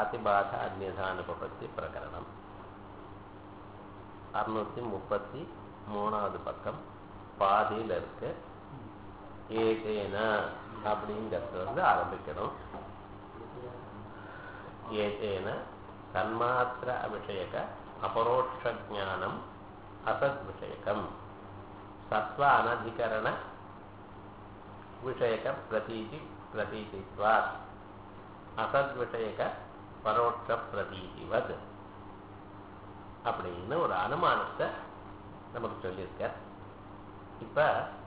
பிராத்திபாத அந்நியதானுபபத்தி பிரகரணம் அறுநூத்தி முப்பத்தி மூணாவது பக்கம் பாதியில் இருக்கு ஏகேன அப்படிங்கிறது வந்து ஆரம்பிக்கணும் ஏகேன தன்மாத்திர அபிஷேக அபரோட்ச ஜானம் அசத் விஷயகம் சத்வ அனதிகரண விஷயக பிரதீதி பிரதீதித்வாத் அசத் விஷயக பரோட்ச பிரதீதிவத் அப்படின்னு ஒரு அனுமானத்தை நமக்கு சொல்லியிருக்க இப்ப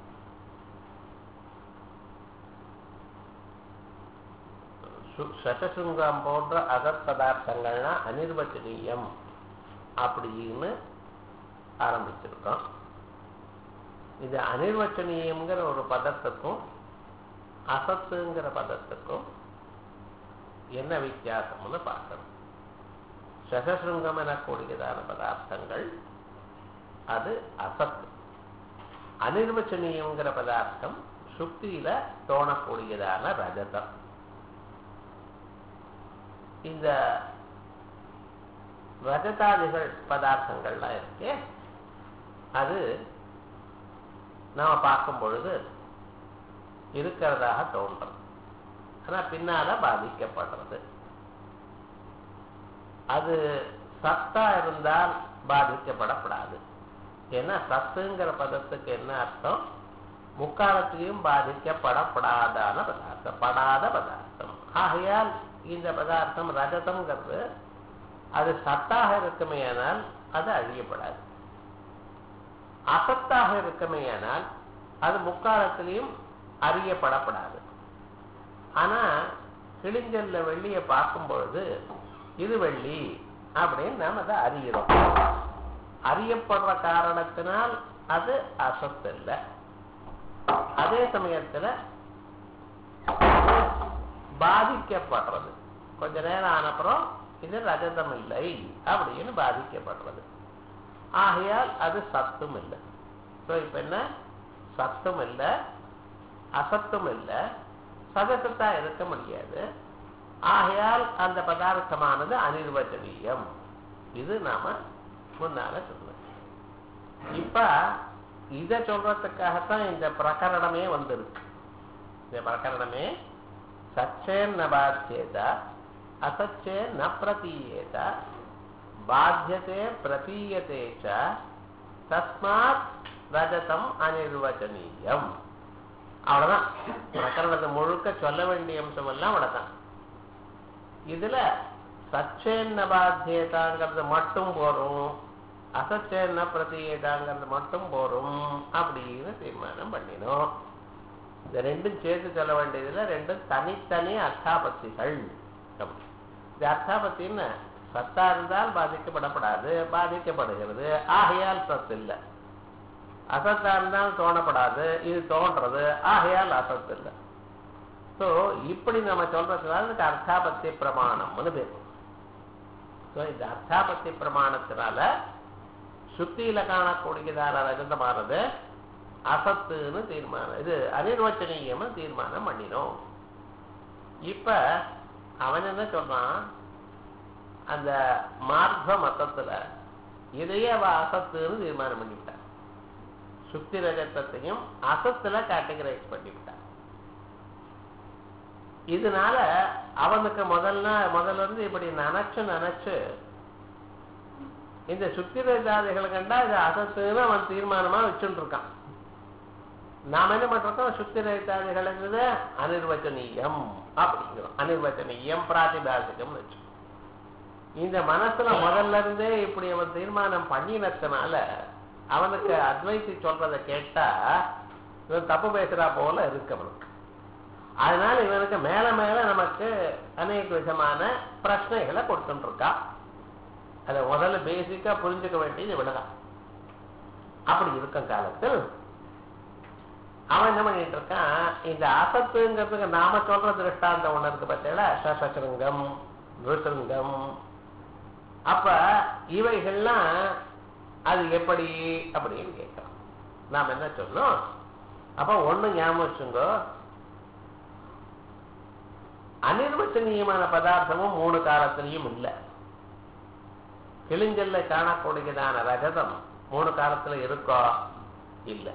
சட்டசுங்கம் போன்ற அகத் பதார்த்தங்கள்னா அனிர்வச்சனீயம் அப்படின்னு ஆரம்பிச்சிருக்கோம் இது அனிர்வச்சனீயம்ங்கிற ஒரு பதத்துக்கும் அசத்துங்கிற பதத்துக்கும் என்ன வித்தியாசம்னு பார்க்கணும் சகசிருங்கம் எனக்கூடியதான பதார்த்தங்கள் அது அசத்து அனிர்வச்சனீயங்கிற பதார்த்தம் சுக்தியில தோணக்கூடியதான ரஜதம் இந்த ரஜதாதிகள் பதார்த்தங்கள்லாம் இருக்கே அது நாம பார்க்கும் பொழுது இருக்கிறதாக தோன்றும் ஆனா பின்னால பாதிக்கப்படுறது அது சத்தா இருந்தால் பாதிக்கப்படப்படாது ஏன்னா சத்துங்கிற பதத்துக்கு என்ன அர்த்தம் முக்காலத்திலையும் பாதிக்கப்படப்படாதான பதார்த்தம் படாத பதார்த்தம் ஆகையால் இந்த பதார்த்தம் ரஜதம்ங்கிறது அது சத்தாக இருக்குமேயானால் அது அழியப்படாது அசத்தாக இருக்குமேயானால் அது முக்காலத்திலையும் அறியப்படப்படாது ஆனா கிழிஞ்சல்ல வெள்ளியை பார்க்கும் பொழுது இது வெள்ளி அப்படின்னு நாம் அதை அறிகிறோம் அறியப்படுற காரணத்தினால் அது அசத்து இல்லை அதே சமயத்துல பாதிக்கப்படுறது கொஞ்ச நேரம் ஆனப்புறம் இது ரஜதம் இல்லை அப்படின்னு பாதிக்கப்படுறது ஆகையால் அது சத்தும் இல்லை ஸோ இப்ப என்ன சத்தும் இல்லை அசத்தும் இல்லை சதசத்தா இருக்க முடியாது ஆகையால் அந்த பதார்த்தமானது அனிர்வச்சனீயம் இது நாம முன்னால சொன்னோம் இப்ப இத சொல்றதுக்காகத்தான் இந்த பிரகரணமே வந்திருக்கு இந்த பிரகரணமே சச்சேன் ந பாத்தியேத அசச்சே ந பிரதீயேத பாத்தியதே பிரதீயதே ச தஸ்மாத் ரஜதம் அனிர்வச்சனீயம் அவ்வளவுதான் பிரகரணத்தை முழுக்க சொல்ல வேண்டிய அம்சம் எல்லாம் அவ்வளவுதான் இதுல சச்சேன்ன பாத்தியதாங்கிறது மட்டும் போரும் அசச்சேன்ன பிரதியேதாங்கிறது மட்டும் போரும் அப்படின்னு தீர்மானம் பண்ணினோம் இந்த ரெண்டும் சேர்த்து சொல்ல வேண்டியதுல ரெண்டும் தனித்தனி அர்த்தாபத்திகள் இந்த அர்த்தாபத்தின்னு சத்தா இருந்தால் பாதிக்கப்படப்படாது பாதிக்கப்படுகிறது ஆகையால் சத்து இல்லை அசத்தா இருந்தால் தோணப்படாது இது தோன்றது ஆகையால் அசத்து இல்லை ஸோ இப்படி நம்ம சொல்றதுனால இதுக்கு அர்த்தாபத்திய பிரமாணம்னு பேர் ஸோ இந்த அர்த்தாபத்திய பிரமாணத்தினால சுத்தியில காணக்கூடியதான ரஜதமானது அசத்துன்னு தீர்மானம் இது அனிர்வச்சனீயம்னு தீர்மானம் பண்ணினோம் இப்ப அவன் என்ன சொல்றான் அந்த மார்க்க மத்தத்துல இதையே அவ அசத்துன்னு தீர்மானம் பண்ணிவிட்டான் சுத்தி ரஜத்தையும் அசத்துல கேட்டகரைஸ் பண்ணிவிட்டான் இதனால அவனுக்கு முதல்ல முதல்ல இருந்து இப்படி நினைச்சு நினைச்சு இந்த சுத்திரஜாதிகளை கண்டா இது அசத்துன்னு அவன் தீர்மானமா வச்சுட்டு இருக்கான் நாம என்ன பண்றோம் சுத்திரஜாதிகள்ங்கிறது அனிர்வச்சனீயம் அப்படிங்கிறோம் அனிர்வச்சனீயம் பிராத்திபாசிகம் வச்சு இந்த மனசுல முதல்ல இருந்தே இப்படி அவன் தீர்மானம் பண்ணினதுனால அவனுக்கு அத்வைத்தி சொல்றதை கேட்டா இவன் தப்பு பேசுறா போல இருக்கு அவனுக்கு அதனால இவனுக்கு மேல மேல நமக்கு அநேக விதமான பிரச்சனைகளை கொடுத்துட்டு இருக்கா அதை முதல்ல பேசிக்கா புரிஞ்சுக்க வேண்டியது இவ்வளவுதான் அப்படி இருக்கும் காலத்தில் அவன் என்ன பண்ணிட்டு இருக்கான் இந்த அசத்துங்கிறதுக்கு நாம சொல்ற திருஷ்டாந்தம் ஒண்ணு இருக்கு பார்த்தீங்களா சசசிருங்கம் நிருசிருங்கம் அப்ப இவைகள்லாம் அது எப்படி அப்படின்னு கேட்கிறோம் நாம் என்ன சொன்னோம் அப்ப ஒண்ணு ஞாபகம் வச்சுங்கோ அனிர்வச்சனீயமான பதார்த்தமும் மூணு காலத்திலையும் இல்லை கிழிஞ்சல்ல காணக்கூடியதான ரஜதம் மூணு காலத்துல இருக்கோ இல்லை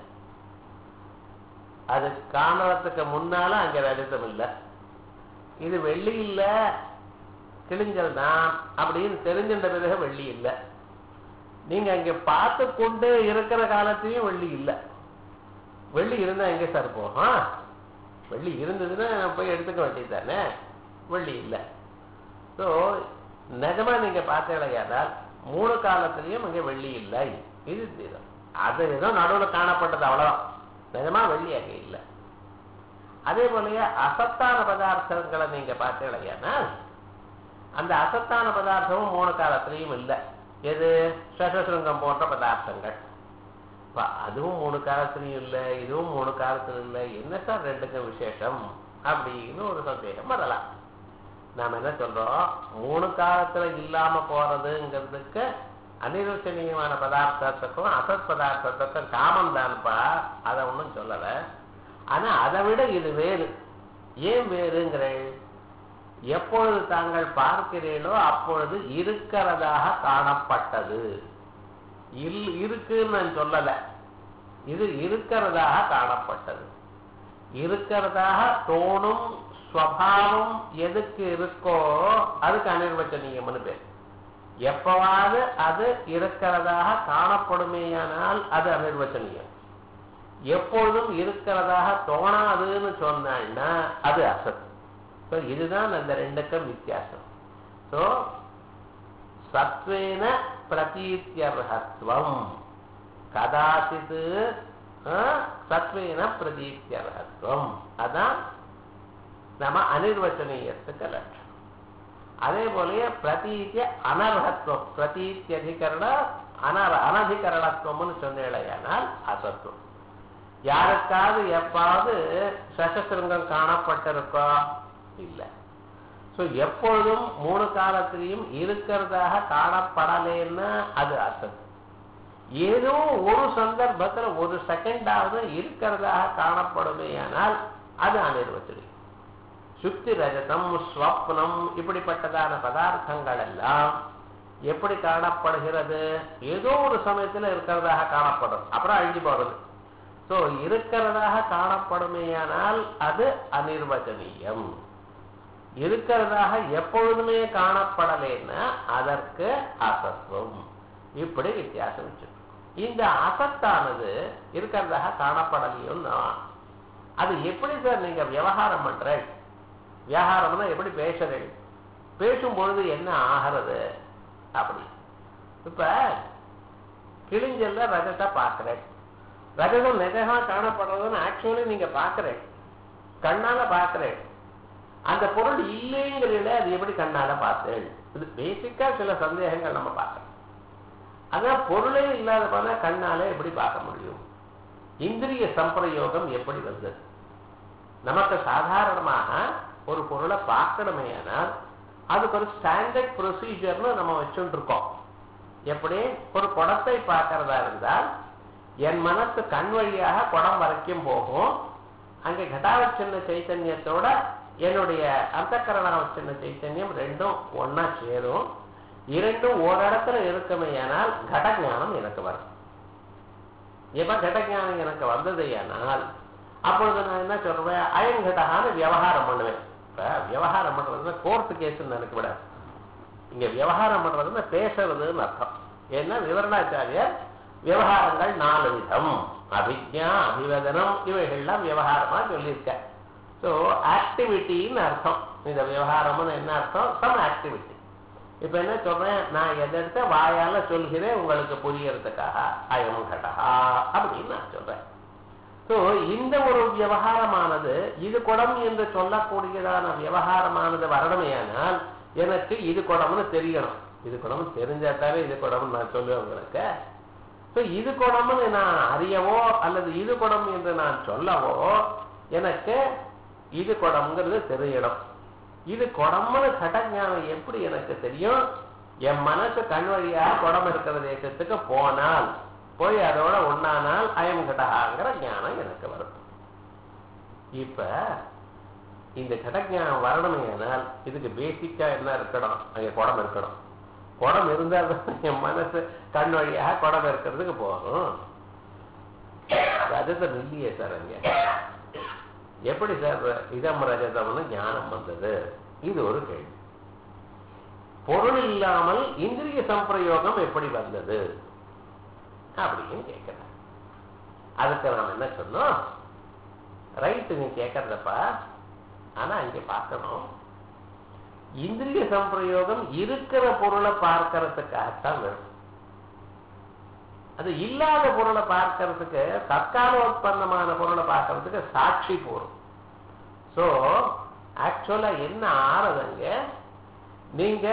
அது காணறதுக்கு முன்னால அங்க ரஜதம் இல்லை இது வெள்ளி இல்ல கிழிஞ்சல் தான் அப்படின்னு தெரிஞ்சின்ற பிறகு வெள்ளி இல்லை நீங்க அங்க பார்த்து கொண்டே இருக்கிற காலத்திலையும் வெள்ளி இல்லை வெள்ளி இருந்தா எங்க சார் போகும் வெள்ளி இருந்ததுன்னா போய் எடுத்துக்க வேண்டியது தானே வெள்ளி இல்லை ஸோ நிஜமா நீங்க பார்த்தீங்களேயானால் மூணு காலத்திலையும் அங்கே வெள்ளி இல்லை இது தீரம் அது ஏதோ நடுவில் காணப்பட்டது அவ்வளவுதான் நிஜமா வெள்ளி அங்கே இல்லை அதே போலயே அசத்தான பதார்த்தங்களை நீங்க பார்த்தீங்களேயானால் அந்த அசத்தான பதார்த்தமும் மூணு காலத்திலையும் இல்லை எது சசசிருங்கம் போன்ற பதார்த்தங்கள் இப்ப அதுவும் மூணு காலத்திலையும் இல்லை இதுவும் மூணு காலத்திலும் இல்லை என்ன சார் ரெண்டுக்கும் விசேஷம் அப்படின்னு ஒரு சந்தேகம் வரலாம் நாம என்ன சொல்றோம் மூணு காலத்துல இல்லாம போறதுங்கிறதுக்கு அனிருச்சனீயமான பதார்த்தத்துக்கும் அசத் பதார்த்தத்துக்கும் காமம் தான்ப்பா அதை ஒன்றும் சொல்லல ஆனா அதை விட இது வேறு ஏன் வேறுங்கிறேன் எப்பொழுது தாங்கள் பார்க்கிறீர்களோ அப்பொழுது இருக்கிறதாக காணப்பட்டது இல் இருக்குன்னு நான் சொல்லல இது இருக்கிறதாக காணப்பட்டது இருக்கிறதாக தோணும் ஸ்வபாவம் எதுக்கு இருக்கோ அதுக்கு அனிர்வச்சனீயம்னு பேர் எப்பவாவது அது இருக்கிறதாக காணப்படுமேயானால் அது அனிர்வச்சனீயம் எப்பொழுதும் இருக்கிறதாக தோணாதுன்னு சொன்னா அது அசத் ஸோ இதுதான் அந்த ரெண்டுக்கும் வித்தியாசம் ஸோ சத்வேன பிரதீத்தியர்ஹத்வம் கதாசித் சத்வேன பிரதீத்தியர்ஹத்வம் அதான் நம்ம அனிர்வச்சனீயத்துக்கு லட்சம் அதே போலயே பிரதீத்திய அனர்ஹத்துவம் பிரதீத்தியதிகரண அனர் அனதிகரணத்துவம்னு சொன்னேனால் அசத்துவம் யாருக்காவது எப்பாவது சசசிருங்கம் காணப்பட்டிருக்கோ இல்லை ஸோ எப்பொழுதும் மூணு காலத்திலையும் இருக்கிறதாக காணப்படலைன்னா அது அசத் ஏதோ ஒரு சந்தர்ப்பத்தில் ஒரு செகண்டாவது இருக்கிறதாக காணப்படுமே ஆனால் அது அனிர்வச்சனை சுத்தி ரஜதம் ஸ்வப்னம் இப்படிப்பட்டதான பதார்த்தங்கள் எல்லாம் எப்படி காணப்படுகிறது ஏதோ ஒரு சமயத்தில் இருக்கிறதாக காணப்படும் அப்புறம் அழிஞ்சு போறது ஸோ இருக்கிறதாக காணப்படுமேயானால் அது அனிர்வச்சனீயம் இருக்கிறதாக எப்பொழுதுமே காணப்படலைன்னா அதற்கு அசத்துவம் இப்படி வித்தியாசம் வச்சிருக்கோம் இந்த அசத்தானது இருக்கிறதாக காணப்படலையோன்னா அது எப்படி சார் நீங்க விவகாரம் பண்ற விவகாரம்னா எப்படி பேசுறீங்க பேசும் பொழுது என்ன ஆகிறது அப்படி இப்ப கிழிஞ்சல்ல ரஜத்தை பார்க்கிறேன் ரஜதம் நிஜமா காணப்படுறதுன்னு ஆக்சுவலி நீங்க பார்க்கிறேன் கண்ணால பார்க்கிறேன் அந்த பொருள் இல்லைங்கிறத அது எப்படி கண்ணால பார்த்தேன் இது பேசிக்கா சில சந்தேகங்கள் நம்ம பார்க்கணும் அதான் பொருளே இல்லாத போனா கண்ணால எப்படி பார்க்க முடியும் இந்திரிய சம்பிரயோகம் எப்படி வந்தது நமக்கு சாதாரணமாக ஒரு பொருளை பார்க்கணுமே ஆனால் அதுக்கு ஒரு ஸ்டாண்டர்ட் ப்ரொசீஜர்னு நம்ம வச்சுட்டு இருக்கோம் எப்படி ஒரு குடத்தை பார்க்கறதா இருந்தால் என் மனசு கண் வழியாக குடம் வரைக்கும் போகும் அங்கே கடாவச்சின்ன சைத்தன்யத்தோட என்னுடைய அந்தக்கரணாவச்சின்ன சைத்தன்யம் ரெண்டும் ஒன்னா சேரும் இரண்டும் ஓரிடத்துல இருக்குமே ஆனால் கடஞானம் எனக்கு வரும் எப்ப கடஞானம் எனக்கு வந்தது ஆனால் அப்பொழுது நான் என்ன சொல்றேன் அயங்கடகான விவகாரம் பண்ணுவேன் இப்ப விவகாரம் பண்றதுன்னா கோர்ட்டு கேஸ்ன்னு நினைக்க விடாது இங்க விவகாரம் பண்றதுன்னா பேசுறதுன்னு அர்த்தம் ஏன்னா விவரணாச்சாரியர் விவகாரங்கள் நாலு விதம் அபிஜா அபிவதனம் இவைகள்லாம் விவகாரமா சொல்லியிருக்க ஸோ ஆக்டிவிட்டின்னு அர்த்தம் இந்த விவகாரம்னு என்ன அர்த்தம் சம் ஆக்டிவிட்டி இப்ப என்ன சொல்றேன் நான் எதிர்த்த வாயால சொல்கிறேன் உங்களுக்கு புரியறதுக்காக அயம் கடகா அப்படின்னு நான் சொல்றேன் ஸோ இந்த ஒரு விவகாரமானது இது குடம் என்று சொல்லக்கூடியதான விவகாரமானது வரணுமேயானால் எனக்கு இது குடம்னு தெரியணும் இது குடம் தெரிஞ்சாத்தாவே இது குடம்னு நான் சொல்லுவேன் உங்களுக்கு ஸோ இது குடம்னு நான் அறியவோ அல்லது இது குடம் என்று நான் சொல்லவோ எனக்கு இது குடம்ங்கிறது தெரியணும் இது குடம்னு கடஞானம் எப்படி எனக்கு தெரியும் என் மனசு கண் வழியாக குடம் இருக்கிற தேசத்துக்கு போனால் போய் அதோட ஒன்னானால் அயம் கடகாங்கிற ஞானம் எனக்கு வரும் இப்ப இந்த கடஜானம் வரணுமே ஆனால் இதுக்கு பேசிக்கா என்ன இருக்கணும் அங்க குடம் இருக்கணும் குடம் இருந்தால் தான் என் மனசு கண் வழியாக குடம் இருக்கிறதுக்கு போகும் ரஜதம் இல்லையே சார் அங்க எப்படி சார் இதம் ரஜதம்னு ஞானம் வந்தது இது ஒரு கேள்வி பொருள் இல்லாமல் இந்திரிய சம்பிரயோகம் எப்படி வந்தது அப்படின்னு கேட்கிறேன் அதுக்கு நாம் என்ன சொன்னோம் ரைட்டு நீ கேட்கறதப்பா ஆனா இங்க பார்க்கணும் இந்திரிய சம்பிரயோகம் இருக்கிற பொருளை பார்க்கறதுக்காகத்தான் வேணும் அது இல்லாத பொருளை பார்க்கறதுக்கு தற்காலோத்பன்னமான பொருளை பார்க்கறதுக்கு சாட்சி போரும் ஸோ ஆக்சுவலா என்ன ஆறுதுங்க நீங்க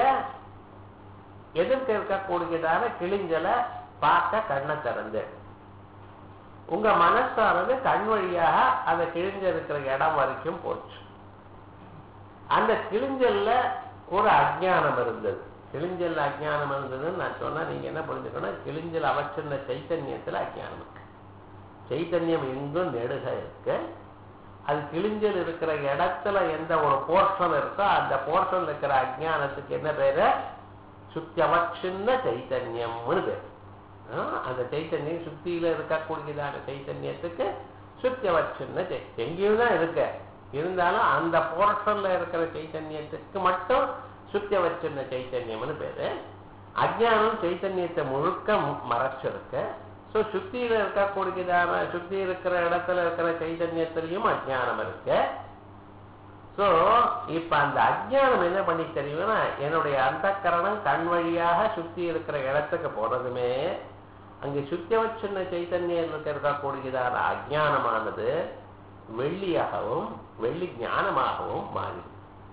எதிர்க்க இருக்கக்கூடியதான கிழிஞ்சலை பார்க்க கண்ணை திறந்து உங்க மனசானது கண் வழியாக அந்த கிழிஞ்ச இருக்கிற இடம் வரைக்கும் போச்சு அந்த கிழிஞ்சல்ல ஒரு அஜ்ஞானம் இருந்தது கிழிஞ்சல் அஜ்ஞானம் இருந்ததுன்னு நான் சொன்னா நீங்க என்ன புரிஞ்சுக்கணும் கிழிஞ்சல் அவச்சிருந்த சைத்தன்யத்துல அஜ்ஞானம் இருக்கு சைத்தன்யம் எங்கும் நெடுக இருக்கு அது கிழிஞ்சல் இருக்கிற இடத்துல எந்த ஒரு போர்ஷன் இருக்கோ அந்த போர்ஷன்ல இருக்கிற அஜ்ஞானத்துக்கு என்ன பேரு சுத்தியவச்சின்ன சைத்தன்யம்னு பேர் அந்த சைத்தன்யம் சுத்தியில இருக்கக்கூடியதான சைத்தன்யத்துக்கு சுத்தியவச்சின்ன சை எங்கேயும் தான் இருக்க இருந்தாலும் அந்த போர்ஷன்ல இருக்கிற சைத்தன்யத்துக்கு மட்டும் சுத்தியவச்சின்ன சைத்தன்யம்னு பேரு அஜ்ஞானம் சைத்தன்யத்தை முழுக்க மறைச்சிருக்கு ஸோ சுத்தியில இருக்கக்கூடியதான சுத்தி இருக்கிற இடத்துல இருக்கிற சைதன்யத்திலையும் அஜ்ஞானம் இருக்கு ஸோ இப்ப அந்த அஜ்ஞானம் என்ன பண்ணி தெரியும்னா என்னுடைய அந்த கரணம் கண் வழியாக சுத்தி இருக்கிற இடத்துக்கு போறதுமே அங்கே சுத்தி வச்சிருந்த சைத்தன்யத்துக்கு இருக்கக்கூடியதான அஜ்ஞானமானது வெள்ளியாகவும் வெள்ளி ஞானமாகவும் மாறி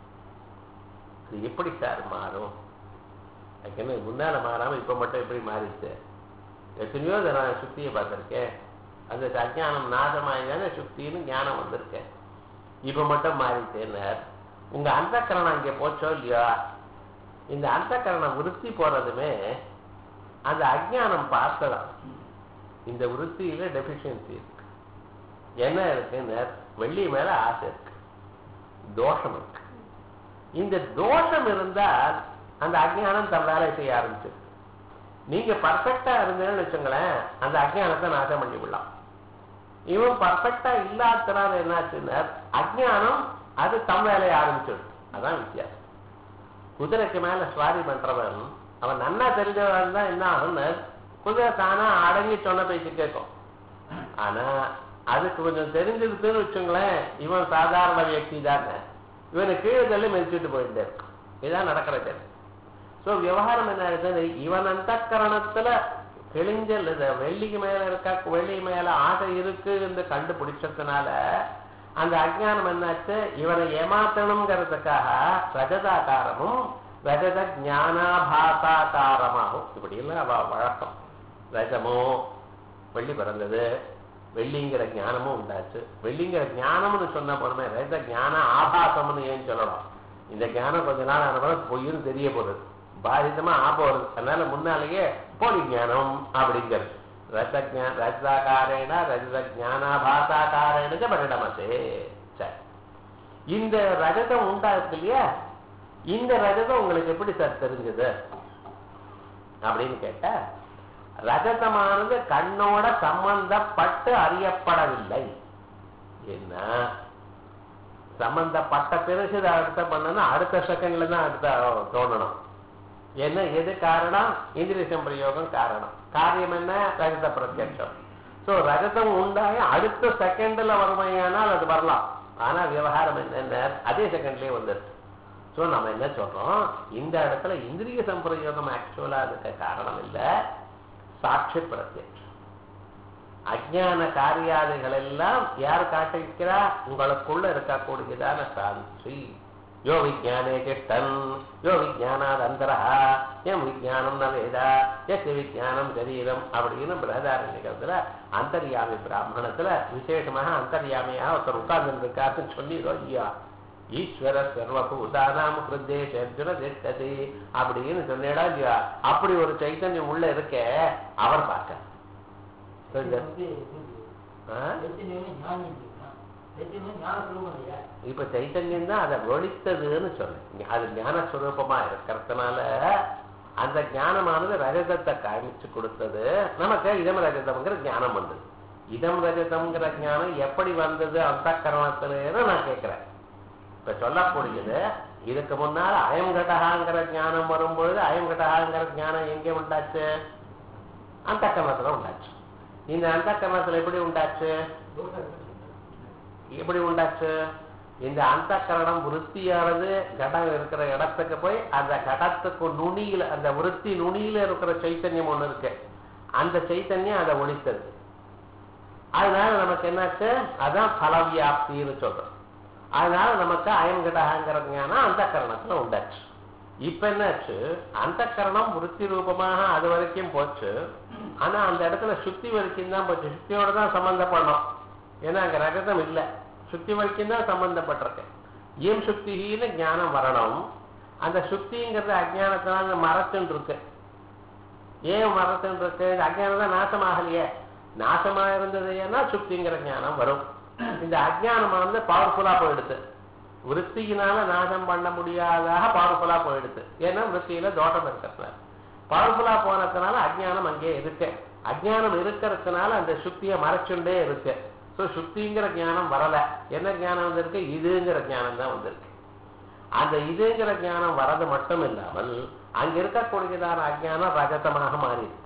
இது எப்படி சார் மாறும் அதுக்கு முன்னால மாறாம இப்ப மட்டும் எப்படி மாறிச்சு எத்தனையோ நான் சுத்தியை பார்த்திருக்கேன் அந்த அஜானம் நாசமாயிதானே சுத்தின்னு ஞானம் வந்திருக்கேன் இப்ப மட்டும் மாறிட்டேன்னார் உங்க அந்த கரணம் அங்கே போச்சோ இல்லையா இந்த அந்த கரணம் விருத்தி போறதுமே அந்த அஜானம் பார்த்தலாம் இந்த விருத்தியில டெபிஷியன்சி இருக்கு என்ன இருக்குன்னு வெள்ளி மேல ஆசை இருக்கு தோஷம் இருக்கு இந்த தோஷம் இருந்தால் அந்த அஜ்ஞானம் தன் வேலை செய்ய ஆரம்பிச்சிருக்கு நீங்க பர்ஃபெக்டா இருந்தேன்னு வச்சுங்களேன் அந்த அஜ்ஞானத்தை நாசம் பண்ணி விடலாம் இவன் பர்ஃபெக்டா இல்லாதனால என்னாச்சுன்னா அஜ்ஞானம் அது தம் வேலையை ஆரம்பிச்சிடும் அதான் வித்தியாசம் குதிரைக்கு மேல சுவாரி பண்றவன் அவன் நன்னா தெரிஞ்சவன் தான் என்ன ஆகும்னு குதிரை தானா அடங்கி சொன்ன பேச்சு கேட்கும் ஆனா அதுக்கு கொஞ்சம் தெரிஞ்சிருக்குன்னு வச்சுங்களேன் இவன் சாதாரண வியக்தி தானே இவனை கீழே தள்ளி மெதிச்சுட்டு போயிட்டே இருக்கும் இதுதான் நடக்கிறது ஸோ விவகாரம் என்ன இருக்குது இவன் அந்த கரணத்துல கிழிஞ்சல் இது வெள்ளிக்கு மேல இருக்க வெள்ளி மேல ஆசை இருக்கு என்று கண்டுபிடிச்சதுனால அந்த அஜ்ஞானம் என்னாச்சு இவனை ஏமாத்தணுங்கிறதுக்காக ரஜதாகாரமும் ரஜத ஞானாபாசாகாரமாகும் இப்படி எல்லாம் அவ வழக்கம் ரஜமோ வெள்ளி பிறந்தது வெள்ளிங்கிற ஞானமும் உண்டாச்சு வெள்ளிங்கிற ஞானம்னு சொன்ன போறமே ரஜ ஞான ஆபாசம்னு ஏன் சொல்லணும் இந்த ஞானம் கொஞ்ச நாள் ஆனவரை பொய்ன்னு தெரிய போகுது பாதிதமா ஆப வருது அதனால முன்னாலேயே போலி ஞானம் அப்படிங்கிறது ரஜ ரஜாகாரேன ரஜத ஞானாபாசாகாரேனுக்கு பரிணமத்தே சரி இந்த ரஜதம் உண்டாச்சு இல்லையா இந்த ரஜதம் உங்களுக்கு எப்படி சார் தெரிஞ்சது அப்படின்னு கேட்டா ரஜதமானது கண்ணோட சம்பந்தப்பட்டு அறியப்படவில்லை என்ன சம்பந்தப்பட்ட பிறகு இதை அடுத்த பண்ணனா அடுத்த செகண்ட்ல தான் அடுத்த தோணணும் என்ன எது காரணம் இந்திரிய சம்பிரயோகம் காரணம் காரியம் என்ன ரஜத பிரத்யட்சம் சோ ரஜதம் உண்டாய அடுத்த செகண்ட்ல வறுமையானால் அது வரலாம் ஆனா விவகாரம் என்னென்ன அதே செகண்ட்லயே வந்துருச்சு சோ நம்ம என்ன சொல்றோம் இந்த இடத்துல இந்திரிய சம்பிரயோகம் ஆக்சுவலா அதுக்கு காரணம் இல்ல சாட்சி பிரத்யட்சம் அஜான காரியாதிகள் எல்லாம் யார் காட்டிருக்கிறா உங்களுக்குள்ள இருக்கக்கூடியதான சாட்சி யோ விஜானே கிருஷ்டன் யோ விஜானாத் அந்தரா எம் விஜானம் ந வேதா எஸ் விஜானம் சரீரம் அப்படின்னு பிரதாரண்யத்துல அந்தர்யாமி பிராமணத்துல விசேஷமாக அந்தர்யாமியா ஒருத்தர் உட்கார்ந்து இருக்காருன்னு சொல்லிடுறோம் ஐயா ஈஸ்வர சர்வபூதானாம் ஹிருதேஷ அர்ஜுன திஷ்டதி அப்படின்னு சொன்னேடா இல்லையா அப்படி ஒரு சைத்தன்யம் உள்ள இருக்க அவர் பார்க்க வந்து ஆ? எத்தனையோ ஞானம் இருக்குன்னா சைத்தன்யம் ஞான சுரூபம் இல்லையா இப்ப சைத்தன்யம் தான் அதை ஒழித்ததுன்னு சொன்னேன் அது ஞான சுரூபமா இருக்கிறதுனால அந்த ஞானமானது ரஜதத்தை காமிச்சு கொடுத்தது நமக்கு இதம் ரஜதம்ங்கிற ஞானம் வந்தது இதம் ரஜதம்ங்கிற ஞானம் எப்படி வந்தது அந்த கரணத்திலேன்னு நான் கேட்கிறேன் இப்ப சொல்லக்கூடியது இதுக்கு முன்னால அயங்கடகாங்கிற ஞானம் வரும்பொழுது அயங்கடகாங்கிற ஞானம் எங்கே உண்டாச்சு அந்த கரணத்துல உண்டாச்சு இந்த அந்த கரணத்துல எப்படி உண்டாச்சு எப்படி உண்டாச்சு இந்த அந்த கரணம் விருத்தியானது கடம் இருக்கிற இடத்துக்கு போய் அந்த கடத்துக்கு நுனியில அந்த விருத்தி நுனியில இருக்கிற சைத்தன்யம் ஒண்ணு இருக்கு அந்த சைத்தன்யம் அதை ஒழித்தது அதனால நமக்கு என்னாச்சு அதான் பலவியாப்தின்னு சொல்றோம் அதனால நமக்கு அயங்கடகாங்கிற ஞானம் அந்த கரணத்துல உண்டாச்சு இப்ப என்னாச்சு அந்த கரணம் விருத்தி ரூபமாக அது வரைக்கும் போச்சு ஆனா அந்த இடத்துல சுத்தி வரைக்கும் தான் போச்சு சுத்தியோட தான் சம்பந்தப்படணும் ஏன்னா அங்க ரகதம் இல்லை சுத்தி வரைக்கும் தான் சம்பந்தப்பட்டிருக்கு ஏன் சுத்தின்னு ஞானம் வரணும் அந்த சுத்திங்கிறது அஜானத்தினால மரத்துன்னு இருக்கு ஏன் மரத்துன்னு இருக்கு இந்த அஜானம் தான் நாசமாகலையே நாசமா இருந்தது ஏன்னா சுத்திங்கிற ஞானம் வரும் இந்த அஜானமானது பவர்ஃபுல்லா போயிடுது விற்த்தியினால நாசம் பண்ண முடியாதாக பவர்ஃபுல்லா போயிடுது ஏன்னா விற்த்தியில தோட்டம் இருக்கிறதுனால பவர்ஃபுல்லா போனதுனால அஜ்ஞானம் அங்கே இருக்கு அஜ்ஞானம் இருக்கிறதுனால அந்த சுத்தியை மறைச்சுண்டே இருக்கு ஸோ சுத்திங்கிற ஞானம் வரல என்ன ஞானம் வந்திருக்கு இதுங்கிற ஞானம் தான் வந்திருக்கு அந்த இதுங்கிற ஞானம் வரது மட்டும் இல்லாமல் அங்க இருக்கக்கூடியதான அஜ்ஞானம் ரஜதமாக மாறிடுது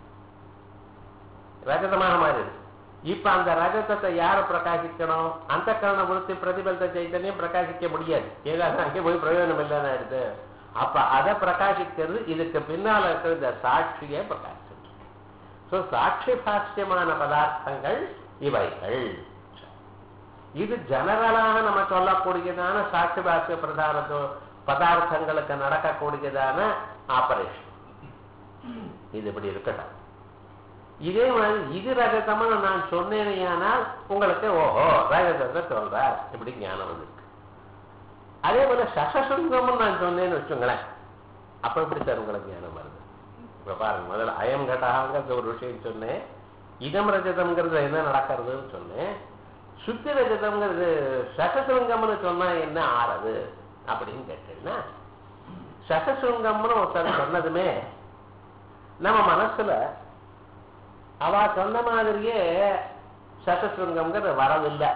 ரஜதமாக மாறிடுது இப்ப அந்த ரஜதத்தை யாரு பிரகாசிக்கணும் அந்த கரண விருத்தி பிரதிபலித்த சைத்தன்யம் பிரகாசிக்க முடியாது ஏதாவது அங்கே போய் பிரயோஜனம் இல்லைன்னு ஆயிடுது அப்ப அதை பிரகாசிக்கிறது இதுக்கு பின்னால இருக்கிற இந்த சாட்சியை பிரகாசிச்சு ஸோ சாட்சி பாஷ்யமான பதார்த்தங்கள் இவைகள் இது ஜெனரலாக நம்ம சொல்லக்கூடியதான சாட்சி பாஷ்ய பிரதான பதார்த்தங்களுக்கு நடக்கக்கூடியதான ஆபரேஷன் இது இப்படி இருக்கட்டும் இதே மாதிரி இது ரகதமா நான் சொன்னேனேயானால் உங்களுக்கு ஓஹோ ரகதத்தை சொல்றார் இப்படி ஞானம் வந்திருக்கு அதே போல சசசுங்கமும் நான் சொன்னேன்னு வச்சுங்களேன் அப்ப எப்படி சார் உங்களுக்கு ஞானம் வருது இப்ப பாருங்க முதல்ல அயம் கட்டாங்கிறது ஒரு விஷயம் சொன்னேன் இதம் ரஜதம்ங்கிறது என்ன நடக்கிறதுன்னு சொன்னேன் சுத்தி ரஜதம்ங்கிறது சசசுங்கம்னு சொன்னா என்ன ஆறது அப்படின்னு கேட்டீங்கன்னா சசசுங்கம்னு ஒருத்தர் சொன்னதுமே நம்ம மனசுல அவ சொன்ன மாதிரியே சசசுங்கம்ங்கிறது வரவில்லை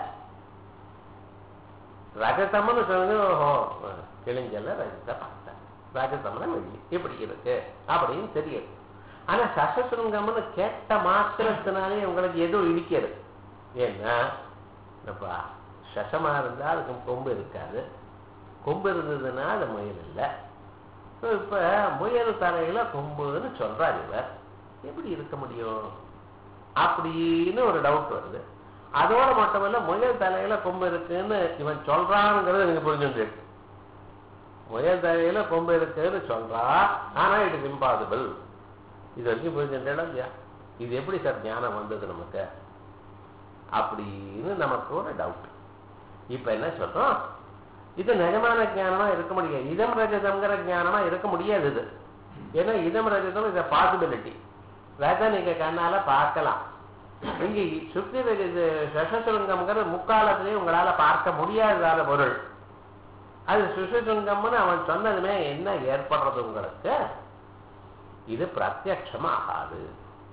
ரஜதம்னு சொன்னது ஓஹோ கிழிஞ்சல ரஜத பார்த்தேன் ரஜதம்னா வெள்ளி இப்படி இருக்கு அப்படின்னு தெரியுது ஆனா சசசுங்கம்னு கேட்ட மாத்திரத்தினாலே உங்களுக்கு எதுவும் இடிக்கிறது ஏன்னா என்னப்பா சசமா இருந்தா அதுக்கு கொம்பு இருக்காது கொம்பு இருந்ததுன்னா அது முயல் இல்லை இப்ப முயல் தலையில கொம்புன்னு சொல்றாரு இவர் எப்படி இருக்க முடியும் அப்படின்னு ஒரு டவுட் வருது அதோட மட்டுமல்ல முயல் தலையில கொம்பு இருக்குன்னு இவன் சொல்றாங்கிறது எனக்கு புரிஞ்சுட்டு முயல் தலையில கொம்பு இருக்குன்னு சொல்றா ஆனா இட் இஸ் இம்பாசிபிள் இது வரைக்கும் புரிஞ்சுட்டேன் இல்லையா இது எப்படி சார் ஞானம் வந்தது நமக்கு அப்படின்னு நமக்கு ஒரு டவுட் இப்ப என்ன சொல்றோம் இது நிஜமான ஞானமா இருக்க முடியாது இதம் ரஜதம்ங்கிற ஞானமா இருக்க முடியாது இது ஏன்னா இதம் ரஜதம் இஸ் பாசிபிலிட்டி வேத நீங்க கண்ணால பார்க்கலாம் இங்க சுத்தி இது சசசுருங்கம்ங்கிற முக்காலத்திலேயே உங்களால பார்க்க முடியாததான பொருள் அது சுசசுங்கம்னு அவன் சொன்னதுமே என்ன ஏற்படுறது உங்களுக்கு இது பிரத்யட்சம் ஆகாது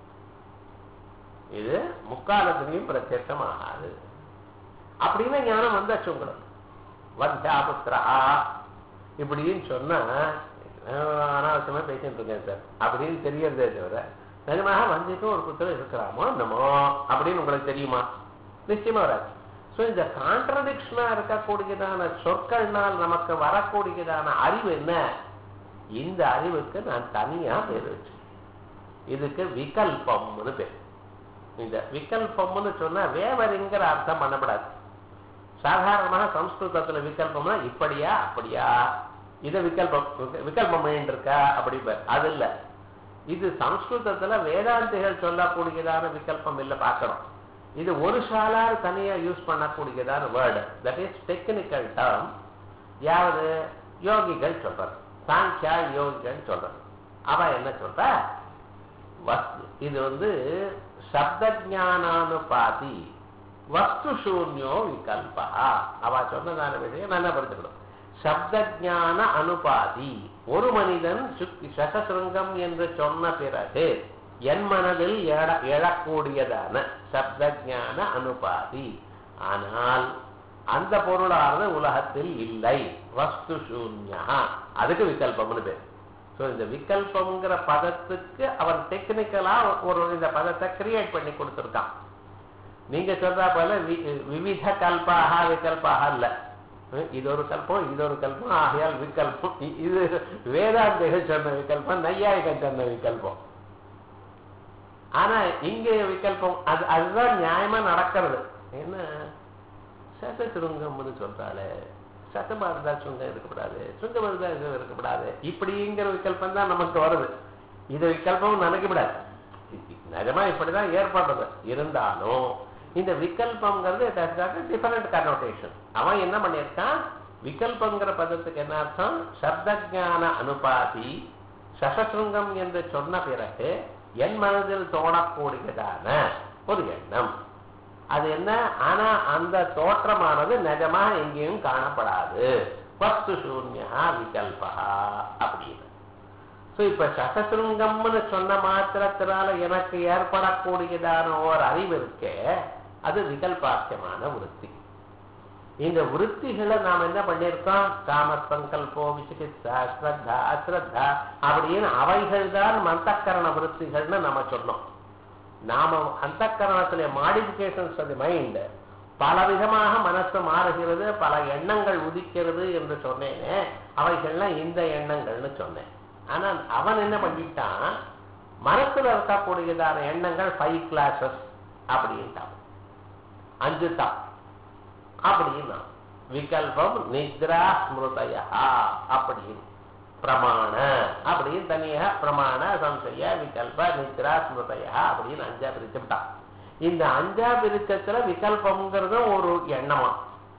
இது முக்காலத்திலையும் பிரத்யட்சம் ஆகாது அப்படின்னு ஞானம் வந்தாச்சு உங்களுக்கு வத்தியாபுத்திரா இப்படின்னு சொன்னா அனாவசியமா பேசிட்டு இருக்கேன் சார் அப்படின்னு தெரியறதே தவிர நிஜமாக வஞ்சிக்கு ஒரு புத்தகம் இருக்கிறாமோ என்னமோ அப்படின்னு உங்களுக்கு தெரியுமா நிச்சயமா வராது ஸோ இந்த கான்ட்ரடிக்ஷனா இருக்கக்கூடியதான சொற்கள்னால் நமக்கு வரக்கூடியதான அறிவு என்ன இந்த அறிவுக்கு நான் தனியா பேர் வச்சு இதுக்கு விகல்பம்னு பேர் இந்த விகல்பம்னு சொன்னா வேவரிங்கிற அர்த்தம் பண்ணப்படாது சாதாரணமாக சம்ஸ்கிருதத்துல விகல்பம்னா இப்படியா அப்படியா இது விகல்பம் விகல்பம் இருக்கா அப்படி அது இல்ல இது சம்ஸ்கிருதத்துல வேதாந்திகள் சொல்லக்கூடியதான விகல்பம் இல்லை பார்க்கணும் இது ஒரு சாலார் தனியா யூஸ் பண்ணக்கூடியதான word that is technical term யாவது யோகிகள் சொல்றது சாங்கியா யோகிகள் சொல்றது அவ என்ன சொல்ற வஸ்து இது வந்து சப்த ஜானானுபாதி வஸ்து சூன்யோ விகல்பா அவ சொன்னதான விஷயம் நல்லா புரிஞ்சுக்கணும் சப்தஜான அனுபாதி ஒரு மனிதன் சுத்தி சசசிருங்கம் என்று சொன்ன பிறகு என் மனதில் எழ- எழக்கூடியதான சப்தஜான அனுபாதி ஆனால் அந்த பொருளானது உலகத்தில் இல்லை வஸ்து சூன்யா அதுக்கு விகல்பம்னு பேர் ஸோ இந்த விகல்பம்ங்கிற பதத்துக்கு அவன் டெக்னிக்கலா ஒரு இந்த பதத்தை கிரியேட் பண்ணி கொடுத்துருக்கான் நீங்க சொல்றா போல வி- விவித கல்பாக விகல்பாக இல்ல ஹம், இது ஒரு கல்பம் இது ஒரு கல்பம் ஆகையால் விகல்பம் இ- இது வேதாந்திகள் சொன்ன விகல்பம் நையாயிகம் சொன்ன விகல்பம் ஆனா இங்கே விகல்பம் அது அதுதான் நியாயமா நடக்கிறது என்ன சத சுருங்கம்னு சொல்றாளே சத்தமா இருந்தா சுங்கம் இருக்கக்கூடாது சுங்கம் இருந்தா இது இருக்கக்கூடாது இப்படிங்கிற விகல்பம் தான் நமக்கு வருது இது விகல்பம் நினைக்கப்படாது நிஜமா இப்படிதான் ஏற்படுறது இருந்தாலும் இந்த விகல்பம்ங்கிறது டிஃபரெண்ட் கனோட்டேஷன் அவன் என்ன பண்ணியிருக்கான் விகல்பங்கிற பதத்துக்கு என்ன அர்த்தம் சப்தஜான அனுபாதி சசசுருங்கம் என்று சொன்ன பிறகு என் மனதில் தோணக்கூடியதான ஒரு எண்ணம் அது என்ன ஆனா அந்த தோற்றமானது நிஜமா எங்கேயும் காணப்படாது வஸ்து சூன்யா விகல்பா அப்படின்னு ஸோ இப்ப சசசுருங்கம்னு சொன்ன மாத்திரத்தினால எனக்கு ஏற்படக்கூடியதான ஒரு அறிவு இருக்கே அது விகல்பாக்கியமான விருத்தி இந்த விருத்திகளை நாம் என்ன பண்ணியிருக்கோம் காம சங்கல்போ விசிகித்சா ஸ்ரத்தா அஸ்ரத்தா அப்படின்னு அவைகள் தான் மந்தக்கரண விருத்திகள்னு நம்ம சொன்னோம் நாம அந்தக்கரணத்துல மாடிஃபிகேஷன்ஸ் ஆஃப் தி மைண்ட் பல விதமாக மனசு மாறுகிறது பல எண்ணங்கள் உதிக்கிறது என்று சொன்னேனே அவைகள்லாம் இந்த எண்ணங்கள்னு சொன்னேன் ஆனா அவன் என்ன பண்ணிட்டான் மனசுல இருக்கக்கூடியதான எண்ணங்கள் ஃபைவ் கிளாஸஸ் அப்படின்ட்டான் அஞ்சு தான் அப்படின்னா விகல்பம் நித்ரா ஸ்மிருதயா அப்படின்னு பிரமாண அப்படின்னு தனியா பிரமாண சம்சய விகல்ப நித்ரா ஸ்மிருதயா அப்படின்னு அஞ்சா பிரிச்சுட்டான் இந்த அஞ்சா பிரிச்சத்துல விகல்பம்ங்கிறதும் ஒரு எண்ணமா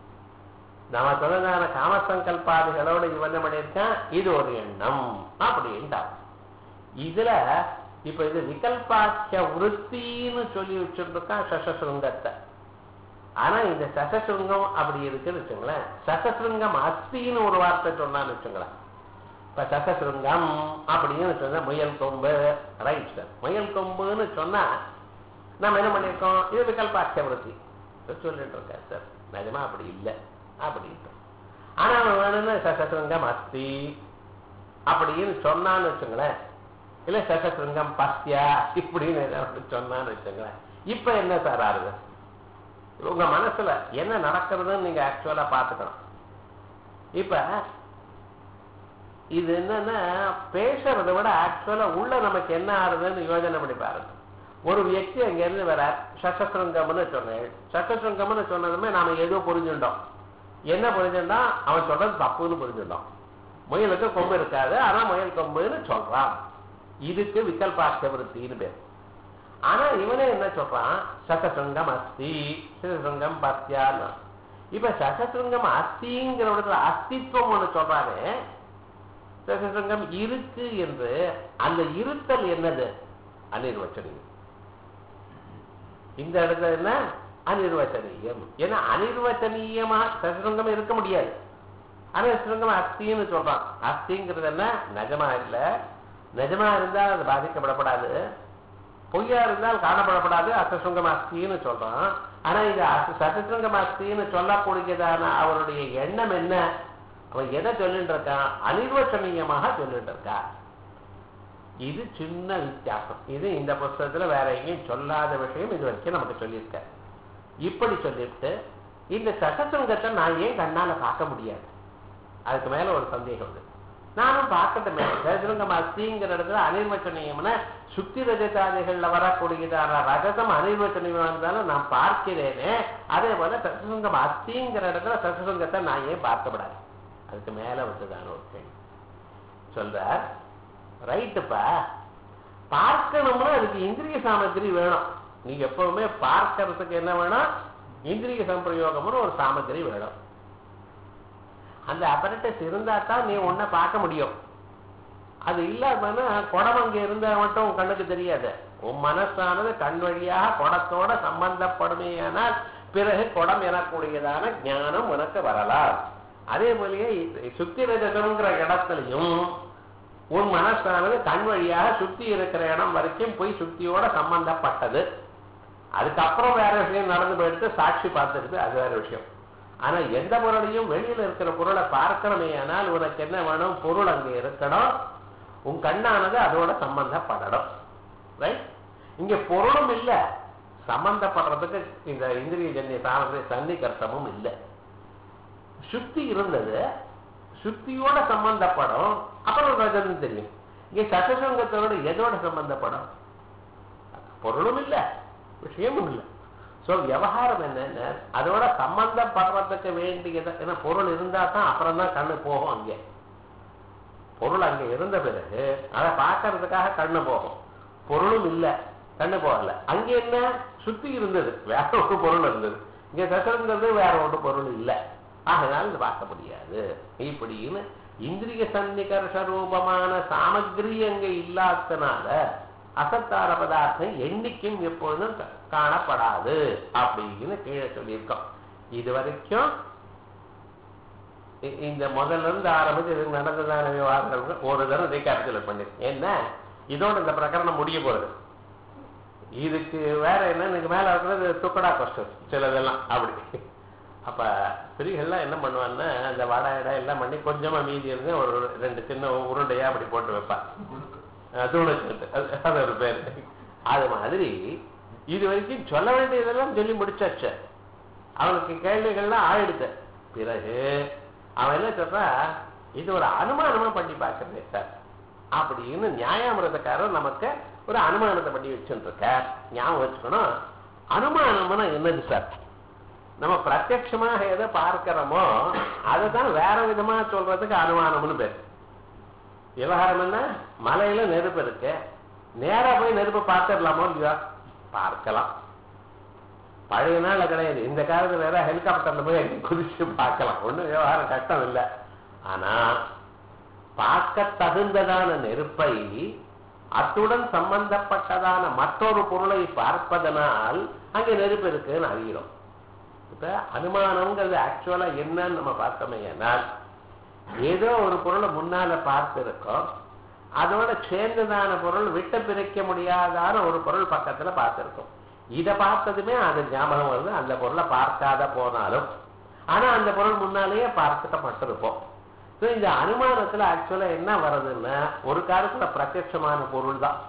நம்ம சொன்னதான காமசங்கல்பாதிகளோட இவன் என்ன பண்ணியிருக்கான் இது ஒரு எண்ணம் அப்படின்ட்டான் இதுல இப்ப இது விகல்பாக்கிய விருத்தின்னு சொல்லி வச்சிருக்கான் சசசுருங்கத்தை ஆனா இந்த சசசுருங்கம் அப்படி இருக்குன்னு வச்சுங்களேன் சசசுருங்கம் அஸ்தின்னு ஒரு வார்த்தை சொன்னான்னு வச்சுங்களேன் இப்ப சசசுருங்கம் அப்படின்னு சொன்னா முயல் கொம்பு ரைட் சார் முயல் கொம்புன்னு சொன்னா நம்ம என்ன பண்ணியிருக்கோம் இது விகல்பாக்கிய விருத்தி சொல்லிட்டு இருக்கேன் சார் நிஜமா அப்படி இல்லை அப்படின்ட்டு ஆனா அவன் வேணும்னு சசசுருங்கம் அஸ்தி அப்படின்னு சொன்னான்னு வச்சுங்களேன் இல்ல சசசுருங்கம் பஸ்தியா இப்படின்னு ஏதாவது சொன்னான்னு வச்சுங்களேன் இப்ப என்ன சார் ஆறுது உங்க மனசுல என்ன நடக்கிறதுன்னு நீங்க ஆக்சுவலா பாத்துக்கணும் இப்ப இது என்னன்னா பேசுறதை விட ஆக்சுவலா உள்ள நமக்கு என்ன ஆறுதுன்னு யோஜனை பண்ணி பாருங்க ஒரு வியக்தி அங்க இருந்து வர சசசுருங்கம்னு சொன்னேன் சசசுருங்கம்னு சொன்னதுமே நாம ஏதோ புரிஞ்சுட்டோம் என்ன புரிஞ்சுட்டா அவன் சொல்றது தப்புன்னு புரிஞ்சுட்டோம் முயலுக்கு கொம்பு இருக்காது ஆனா முயல் கொம்புன்னு சொல்றான் இதுக்கு விகல்பாக்க விருத்தின்னு பேர் ஆனா இவனே என்ன சொல்றான் சசசுங்கம் அஸ்தி சிறுசுங்கம் பத்தியான்னு இப்ப சசசுங்கம் அஸ்திங்கிற இடத்துல அஸ்தித்வம் ஒண்ணு சொல்றானே சசசுங்கம் இருக்கு என்று அந்த இருத்தல் என்னது அனிர்வச்சனீயம் இந்த இடத்துல என்ன அனிர்வச்சனீயம் ஏன்னா அனிர்வச்சனீயமா சசசுங்கம் இருக்க முடியாது ஆனா சுருங்கம் அஸ்தின்னு சொல்றான் அஸ்திங்கிறது என்ன நிஜமா இல்ல நிஜமா இருந்தால் அது பாதிக்கப்படப்படாது பொய்யா இருந்தால் காணப்படப்படாது அசசுங்கம் அஸ்தின்னு சொல்றான் ஆனா இது சசசுங்கம் அஸ்தின்னு சொல்லக்கூடியதான அவருடைய எண்ணம் என்ன அவன் எதை சொல்லிட்டு இருக்கான் அனிர்வச்சனீயமாக சொல்லிட்டு இருக்கான் இது சின்ன வித்தியாசம் இது இந்த புஸ்தகத்துல வேற எங்கேயும் சொல்லாத விஷயம் இது வரைக்கும் நமக்கு சொல்லியிருக்க இப்படி சொல்லிட்டு இந்த சசசுங்கத்தை நான் ஏன் கண்ணால பார்க்க முடியாது அதுக்கு மேல ஒரு சந்தேகம் உண்டு நானும் பார்க்கட்டுமே சசசுங்கம் அஸ்திங்கிற இடத்துல அனிர்வச்சனீயம்னா சுத்தி ரஜதாதிகள்ல வரக்கூடியதான ரகதம் அனிர்வச்சனீயமா இருந்தாலும் நான் பார்க்கிறேனே அதே போல சசசுங்கம் அஸ்திங்கிற இடத்துல சசசுங்கத்தை நான் ஏன் பார்க்கப்படாது அதுக்கு மேல வந்துதான ஒரு கேள்வி சொல்றார் ரைட்டுப்பா பார்க்கணும்னா அதுக்கு இந்திரிய சாமகிரி வேணும் நீங்க எப்பவுமே பார்க்கறதுக்கு என்ன வேணும் இந்திரிய சம்பிரயோகம்னு ஒரு சாமகிரி வேணும் அந்த அப்பரட்டஸ் இருந்தா தான் நீ உன்னை பார்க்க முடியும் அது இல்லாமன்னா குடம் அங்க இருந்தா மட்டும் உன் கண்ணுக்கு தெரியாது உன் மனசானது கண் வழியாக குடத்தோட சம்பந்தப்படுமையானால் பிறகு குடம் எனக்கூடியதான ஞானம் உனக்கு வரலாம் அதே போலயே சுத்தி ரஜகம்ங்கிற இடத்துலையும் உன் மனசானது கண் வழியாக சுத்தி இருக்கிற இடம் வரைக்கும் போய் சுத்தியோட சம்பந்தப்பட்டது அதுக்கப்புறம் வேற விஷயம் நடந்து போயிடுத்து சாட்சி பார்த்துருக்கு அது வேற விஷயம் ஆனா எந்த பொருளையும் வெளியில இருக்கிற பொருளை பார்க்கணுமே ஆனால் உனக்கு என்ன வேணும் பொருள் அங்கே இருக்கணும் உன் கண்ணானது அதோட சம்பந்தப்படணும் ரைட் இங்க பொருளும் இல்ல சம்பந்தப்படுறதுக்கு இந்த இந்திரிய ஜன்ய சாணத்தை சன்னிகர்த்தமும் இல்லை சுத்தி இருந்தது சுத்தியோட சம்பந்தப்படும் அப்புறம் ரஜன்னு தெரியும் இங்க சசசங்கத்தோட எதோட சம்பந்தப்படும் பொருளும் இல்ல விஷயமும் இல்லை சோ விவகாரம் என்னன்னு அதோட சம்பந்தப்படுறதுக்கு வேண்டியது ஏன்னா பொருள் இருந்தா தான் அப்புறம் தான் கண்ணு போகும் அங்கே பொருள் அங்க இருந்த பிறகு அதை பார்க்கறதுக்காக கண்ணு போகும் பொருளும் இல்ல கண்ணு போகல அங்க என்ன சுத்தி இருந்தது வேற ஒரு பொருள் இருந்தது இங்க சசங்கிறது வேற ஒரு பொருள் இல்லை ஆகையால் இது பார்க்க முடியாது இப்படின்னு இந்திரிய சன்னிகர்ஷ ரூபமான சாமகிரி அங்க இல்லாதனால அசத்தார பதார்த்தம் என்னைக்கும் எப்பொழுதும் க- காணப்படாது அப்படின்னு கீழே சொல்லியிருக்கோம் இது வரைக்கும் இ- இந்த முதல்ல இருந்து ஆரம்பிச்சு இது நடந்ததான விவகாரங்கள் ஒரு தடவை ரீகாபிச்சுலேட் பண்ணிருக்கேன் என்ன இதோட இந்த பிரகரணம் முடிய போறது இதுக்கு வேற என்ன இதுக்கு மேல இருக்கிறது துக்கடா கொஸ்டின் சிலதெல்லாம் அப்படி அப்ப ஸ்திரீகள்லாம் என்ன பண்ணுவான்னா அந்த வடை இடை எல்லாம் பண்ணி கொஞ்சமா மீதி இருந்து ஒரு ரெண்டு சின்ன உருண்டையா அப்படி போட்டு வைப்பான் தூணச்சட்டு அது அது ஒரு பேர் அது மாதிரி இது வரைக்கும் சொல்ல வேண்டியதெல்லாம் சொல்லி முடிச்சாச்சு அவனுக்கு கேள்விகள்லாம் ஆயிடுது பிறகு அவன் என்ன சொல்றா இது ஒரு அனுமானமா பண்ணி பார்க்கறது சார் அப்படின்னு நியாயாமிரதக்காரர் நமக்கு ஒரு அனுமானத்தை பண்ணி வச்சுட்டு இருக்கார் ஞாபகம் வச்சுக்கணும் அனுமானம்னா என்னது சார் நம்ம பிரத்யட்சமாக எதை பார்க்கிறோமோ அதை தான் வேற விதமா சொல்றதுக்கு அனுமானம்னு பேர் விவகாரம் என்ன மலையில நெருப்பு இருக்கு நேரா போய் நெருப்பை பார்த்துடலாமோ இல்லையா பார்க்கலாம் பழைய நாள்ல கிடையாது இந்த காலத்துல வேற ஹெலிகாப்டர்ல போய் அங்க குதிச்சு பார்க்கலாம் ஒண்ணும் விவகாரம் கஷ்டம் இல்லை ஆனா பார்க்க தகுந்ததான நெருப்பை அத்துடன் சம்பந்தப்பட்டதான மற்றொரு பொருளை பார்ப்பதனால் அங்கே நெருப்பு இருக்குன்னு அறிகிறோம் இப்ப அனுமானம்ங்கிறது ஆக்சுவலா என்னன்னு நம்ம பார்த்தோமே ஏனால் ஏதோ ஒரு பொருளை முன்னால பார்த்திருக்கோம் அதோட சேர்ந்ததான பொருள் விட்டு பிரிக்க முடியாதான ஒரு பொருள் பக்கத்துல பார்த்திருக்கோம் இதை பார்த்ததுமே அது ஞாபகம் வருது அந்த பொருளை பார்க்காத போனாலும் ஆனா அந்த பொருள் முன்னாலேயே பார்க்கப்பட்டிருப்போம் ஸோ இந்த அனுமானத்துல ஆக்சுவலா என்ன வருதுன்னா ஒரு காலத்துல பிரத்யட்சமான பொருள் தான்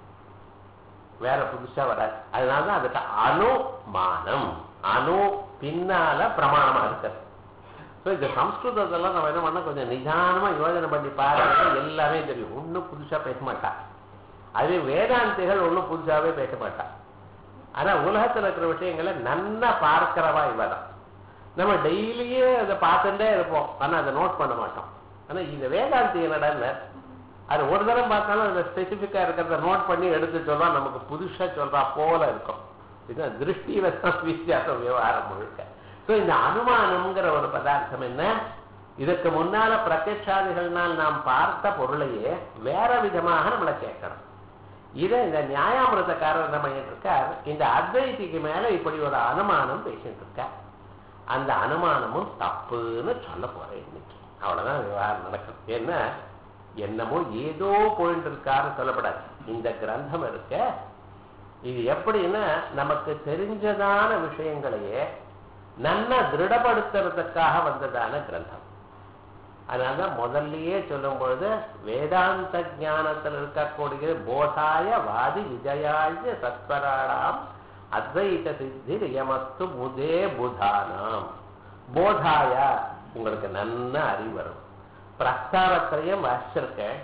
வேற புதுசா வராது அதனாலதான் அதுக்கு அனுமானம் அணு பின்னால பிரமாணமா இருக்கிறது ஸோ இந்த சம்ஸ்கிருதத்தெல்லாம் நம்ம என்ன பண்ண கொஞ்சம் நிதானமா யோஜனை பண்ணி பாருங்க எல்லாமே தெரியும் ஒன்றும் புதுசா பேச மாட்டா அதே வேதாந்திகள் ஒன்றும் புதுசாவே பேச மாட்டா ஆனா உலகத்துல இருக்கிற விஷயங்களை நன்னா பார்க்கிறவா இவதான் நம்ம டெய்லியே அதை பார்த்துட்டே இருப்போம் ஆனா அதை நோட் பண்ண மாட்டோம் ஆனா இந்த வேதாந்தி என்னடான்னு அது ஒரு தரம் பார்த்தாலும் அந்த ஸ்பெசிஃபிக்கா இருக்கிறத நோட் பண்ணி எடுத்து சொல்றா நமக்கு புதுசா சொல்றா போல இருக்கும் இதுதான் திருஷ்டியில தான் வித்தியாசம் விவகாரம் முழுக்க ஸோ இந்த அனுமானம்ங்கிற ஒரு பதார்த்தம் என்ன இதற்கு முன்னால பிரத்யட்சாதிகள்னால் நாம் பார்த்த பொருளையே வேற விதமாக நம்மளை கேட்கணும் இதை இந்த நியாயாமிரதக்காரர் என்ன பண்ணிட்டு இருக்கார் இந்த அத்வைதிக்கு மேல இப்படி ஒரு அனுமானம் பேசிட்டு இருக்கார் அந்த அனுமானமும் தப்புன்னு சொல்ல போறேன் இன்னைக்கு அவ்வளவுதான் விவகாரம் நடக்கும் என்ன என்னமோ ஏதோ போயிட்டு இருக்காருன்னு சொல்லப்படாது இந்த கிரந்தம் இருக்க இது எப்படின்னா நமக்கு தெரிஞ்சதான விஷயங்களையே நல்லா திருடப்படுத்துறதுக்காக வந்ததான கிரந்தம் அதனாலதான் முதல்லயே சொல்லும் பொழுது வேதாந்த ஞானத்தில் இருக்கக்கூடிய போதாய வாதி விஜயாய சத்வராடாம் அத்வைத சித்தி ரியமஸ்து முதே புதானாம் போதாய உங்களுக்கு நல்ல அறிவு வரும் பிரஸ்தானத்திரையும் வாசிச்சிருக்கேன்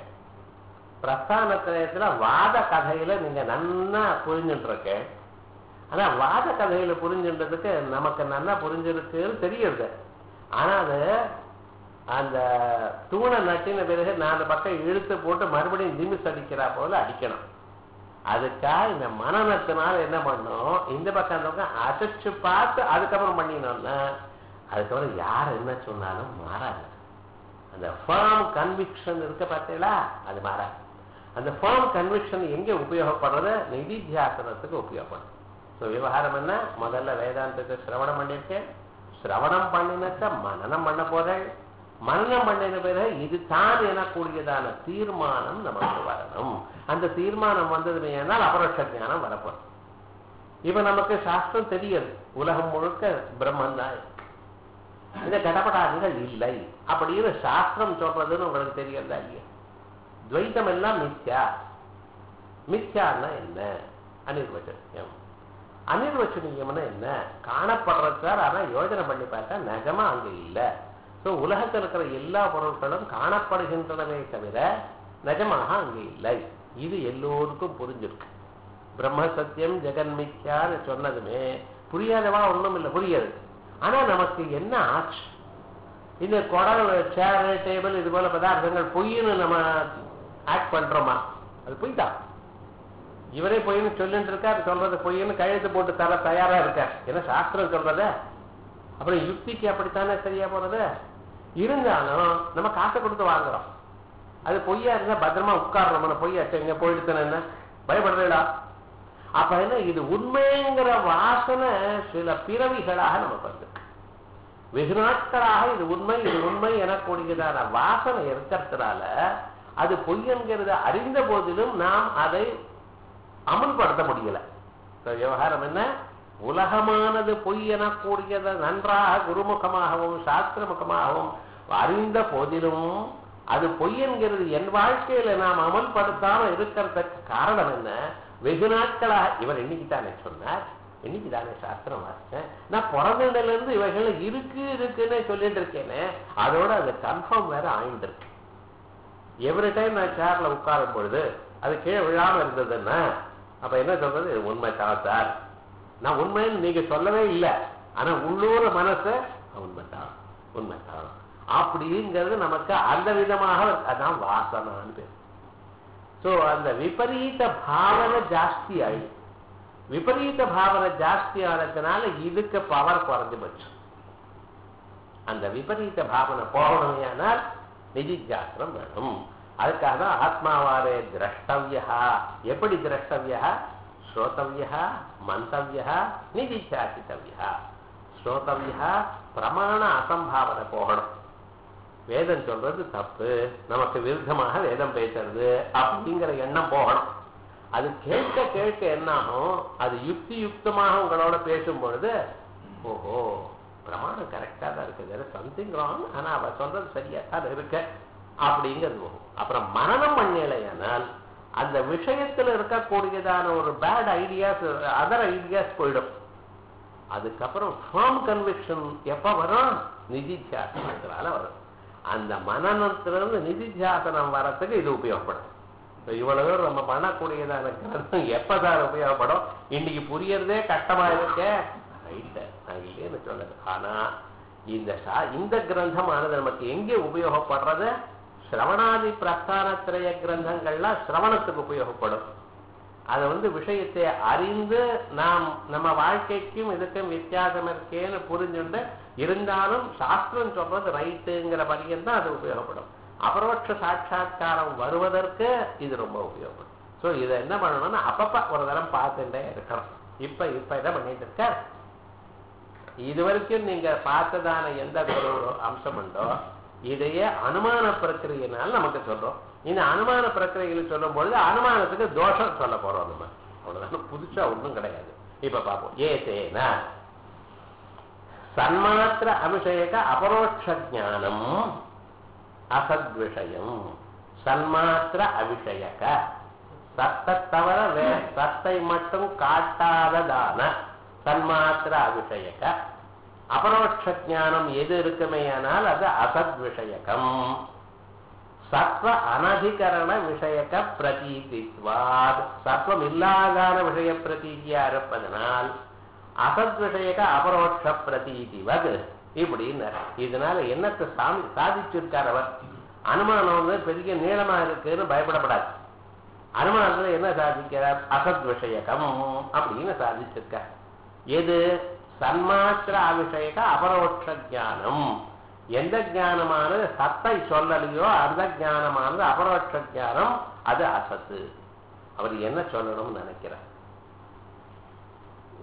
பிரஸ்தானத்திரயத்துல வாத கதையில நீங்க நன்னா புரிஞ்சுட்டு இருக்கேன் ஆனா வாத கதையில புரிஞ்சுன்றதுக்கு நமக்கு நல்லா புரிஞ்சிருக்குன்னு தெரியுது ஆனா அது அந்த தூணை நட்டின பிறகு நாலு பக்கம் இழுத்து போட்டு மறுபடியும் நிமிஷம் அடிக்கிறா போல அடிக்கணும் அதுக்காக இந்த மனநத்தினால என்ன பண்ணோம் இந்த பக்கம் அந்த பக்கம் அசைச்சு பார்த்து அதுக்கப்புறம் பண்ணினோம்னா அதுக்கப்புறம் யார் என்ன சொன்னாலும் மாறாது அந்த ஃபேர்ம் கன்விக்ஷன் இருக்க பார்த்தீங்களா அது மாறாது அந்த ஃபேர்ம் கன்விக்ஷன் எங்க உபயோகப்படுறது நிதித்தியாசனத்துக்கு உபயோகப்படும் ஸோ விவகாரம் என்ன முதல்ல வேதாந்தத்தை சிரவணம் பண்ணியிருக்கேன் சிரவணம் பண்ணினத மனனம் பண்ண போறேன் மனனம் பண்ணின பிறகு இது தான் எனக்கூடியதான தீர்மானம் நமக்கு வரணும் அந்த தீர்மானம் வந்தது ஏனால் அபரோட்ச ஞானம் வரப்போம் இப்ப நமக்கு சாஸ்திரம் தெரியுது உலகம் முழுக்க பிரம்மன் தான் இருக்கு. இந்த கடப்படாதிகள் இல்லை அப்படின்னு சாஸ்திரம் சொல்றதுன்னு உங்களுக்கு தெரியறதா இல்லையா துவைத்தம் எல்லாம் மித்யா மித்யான்னா என்ன அனிர்வச்சனியம் அனிர்வச்சனியம்னா என்ன காணப்படுறது சார் ஆனா யோஜனை பண்ணி பார்த்தா நிஜமா அங்க இல்லை ஸோ உலகத்தில் இருக்கிற எல்லா பொருட்களும் காணப்படுகின்றனவே தவிர நிஜமாக அங்கே இல்லை இது எல்லோருக்கும் புரிஞ்சிருக்கு பிரம்ம சத்தியம் ஜெகன் மித்யான்னு சொன்னதுமே புரியாதவா ஒண்ணும் இல்லை புரியாது ஆனா நமக்கு என்ன ஆச்சு இந்த குடல் சேர் டேபிள் இது போல பதார்த்தங்கள் பொய்ன்னு நம்ம ஆக்ட் பண்றோமா அது பொய் தான் இவரே பொய்ன்னு சொல்லிட்டு இருக்கார் சொல்றது பொய்ன்னு கையெழுத்து போட்டு தர தயாரா இருக்கார் ஏன்னா சாஸ்திரம் சொல்றத அப்புறம் யுக்திக்கு அப்படித்தானே சரியா போறது இருந்தாலும் நம்ம காசை கொடுத்து வாங்குறோம் அது பொய்யா இருந்தா பத்திரமா உட்கார்றோம் பொய்யா எங்க போயிடுத்தானே என்ன பயப்படுறீடா அப்ப என்ன இது உண்மைங்கிற வாசனை சில பிறவிகளாக நமக்கு வந்து வெகு நாட்களாக இது உண்மை இது உண்மை எனக்கூடியதான வாசனை இருக்கிறதுனால அது பொய் என்கிறத அறிந்த போதிலும் நாம் அதை அமுல்படுத்த முடியல இப்ப விவகாரம் என்ன உலகமானது பொய் எனக்கூடியதை நன்றாக குருமுகமாகவும் சாஸ்திரமுகமாகவும் அறிந்த போதிலும் அது பொய் என்கிறது என் வாழ்க்கையில நாம் அமல்படுத்தாம இருக்கிறதுக்கு காரணம் என்ன வெகு நாட்களாக இவர் இன்னைக்கு தானே சொன்னார் இன்னைக்கு தானே சாஸ்திரம் வாசிச்சேன் நான் பிறந்ததுல இருந்து இவைகள் இருக்கு இருக்குன்னு சொல்லிட்டு இருக்கேனே அதோட அது கன்ஃபார்ம் வேற ஆயிட்டு இருக்கு எவ்ரி டைம் நான் சேர்ல உட்காரும் பொழுது அது கீழே விழாம இருந்ததுன்னா அப்ப என்ன சொல்றது இது உண்மை தான் சார் நான் உண்மைன்னு நீங்க சொல்லவே இல்லை ஆனா உள்ளூர் மனசு உண்மைதான் உண்மைதான் அப்படிங்கிறது நமக்கு அந்த விதமாக அதான் வாசனான்னு பேர் சோ அந்த விபரீத பாவனை ஜாஸ்தி ஆயிடும் விபரீத பாவனை ஜாஸ்தி ஆனதுனால இதுக்கு பவர் குறைஞ்சு போச்சு அந்த விபரீத பாவனை போகணுமையானால் நிதிஜாஸ்திரம் வேணும் அதுக்காக தான் ஆத்மாவாரே திரஷ்டவியா எப்படி திரஷ்டவியா ஸ்ரோதவியா மந்தவியா நிதிச்சாசித்தவியா ஸ்ரோதவியா பிரமாண அசம்பாவனை போகணும் வேதம் சொல்றது தப்பு நமக்கு விருத்தமாக வேதம் பேசுறது அப்படிங்கிற எண்ணம் போகணும் அது கேட்க கேட்க என்ன ஆகும் அது யுக்தி யுக்தமாக உங்களோட பேசும் பொழுது ஓஹோ பிரமாணம் கரெக்டா தான் இருக்குது சம்திங் ராங் ஆனா அவ சொல்றது சரியா தான் இருக்க அப்படிங்கிறது போகும் அப்புறம் மனநம் பண்ணலையானால் அந்த விஷயத்துல இருக்கக்கூடியதான ஒரு பேட் ஐடியாஸ் அதர் ஐடியாஸ் போயிடும் அதுக்கப்புறம் ஃபார்ம் கன்விக்ஷன் எப்ப வரும் நிதித்தியாசனத்தினால வரும் அந்த மனநத்திலிருந்து நிதித்தியாசனம் வரத்துக்கு இது உபயோகப்படும் இப்ப இவ்வளவு தூரம் நம்ம பண்ணக்கூடியதான கிரந்தம் எப்பதான் உபயோகப்படும் இன்னைக்கு புரியறதே கஷ்டமா இருக்கே ரைட்டு நான் இல்லைன்னு சொல்லது ஆனா இந்த சா- இந்த கிரந்தமானது நமக்கு எங்கே உபயோகப்படுறது சிரவணாதி பிரஸ்தானத்திரய கிரந்தங்கள்லாம் சிரவணத்துக்கு உபயோகப்படும் அதை வந்து விஷயத்தை அறிந்து நாம் நம்ம வாழ்க்கைக்கும் இதுக்கும் வித்தியாசம் இருக்கேன்னு புரிஞ்சுண்டு இருந்தாலும் சாஸ்திரம் சொல்றது ரைட்டுங்கிற பரியன் தான் அது உபயோகப்படும் அபரோட்ச சாட்சா்காரம் வருவதற்கு இது ரொம்ப உபயோகப்படும் ஸோ இதை என்ன பண்ணணும்னா அப்பப்ப ஒரு தரம் பார்த்துட்டே இருக்கணும் இப்ப இப்ப என்ன பண்ணிட்டு இருக்க இது வரைக்கும் நீங்க பார்த்ததான எந்த ஒரு அம்சம் உண்டோ இதையே அனுமான பிரக்கிரியினால் நமக்கு சொல்றோம் இந்த அனுமான பிரக்கிரியில் சொல்லும் பொழுது அனுமானத்துக்கு தோஷம் சொல்ல போறோம் நம்ம அவ்வளவுதான் புதுசா ஒண்ணும் கிடையாது இப்ப பார்ப்போம் ஏ தேனா சன்மாத்திர அபிஷேக அபரோட்ச ஞானம் அசத்விஷயம் சன்மாத்திர அபிஷேக சத்தை தவிர வே சத்தை மட்டும் காட்டாததான சன்மாத்திர அபிஷேக அபரோட்ச ஞானம் எது இருக்குமேயானால் அது அசத் விஷயகம் சத்வ அனதிகரண விஷயக பிரதீதித்வாத் சத்வம் இல்லாதான விஷய பிரதீதியா இருப்பதனால் அசத் விஷயக அபரோட்ச பிரதீதிவத் இப்படின்னு இதனால என்னத்தை சாமி சாதிச்சிருக்கார் அவர் அனுமானம் வந்து பெரிய நீளமா இருக்குன்னு பயப்படப்படாது அனுமானத்துல என்ன சாதிக்கிறார் அசத் விஷயகம் அப்படின்னு சாதிச்சிருக்கார் எது சன்மாத்திர அபிஷேக அபரோட்ச ஞானம் எந்த ஞானமானது சத்தை சொல்லலையோ அந்த ஞானமானது அபரோட்ச ஞானம் அது அசத்து அவர் என்ன சொல்லணும்னு நினைக்கிறார்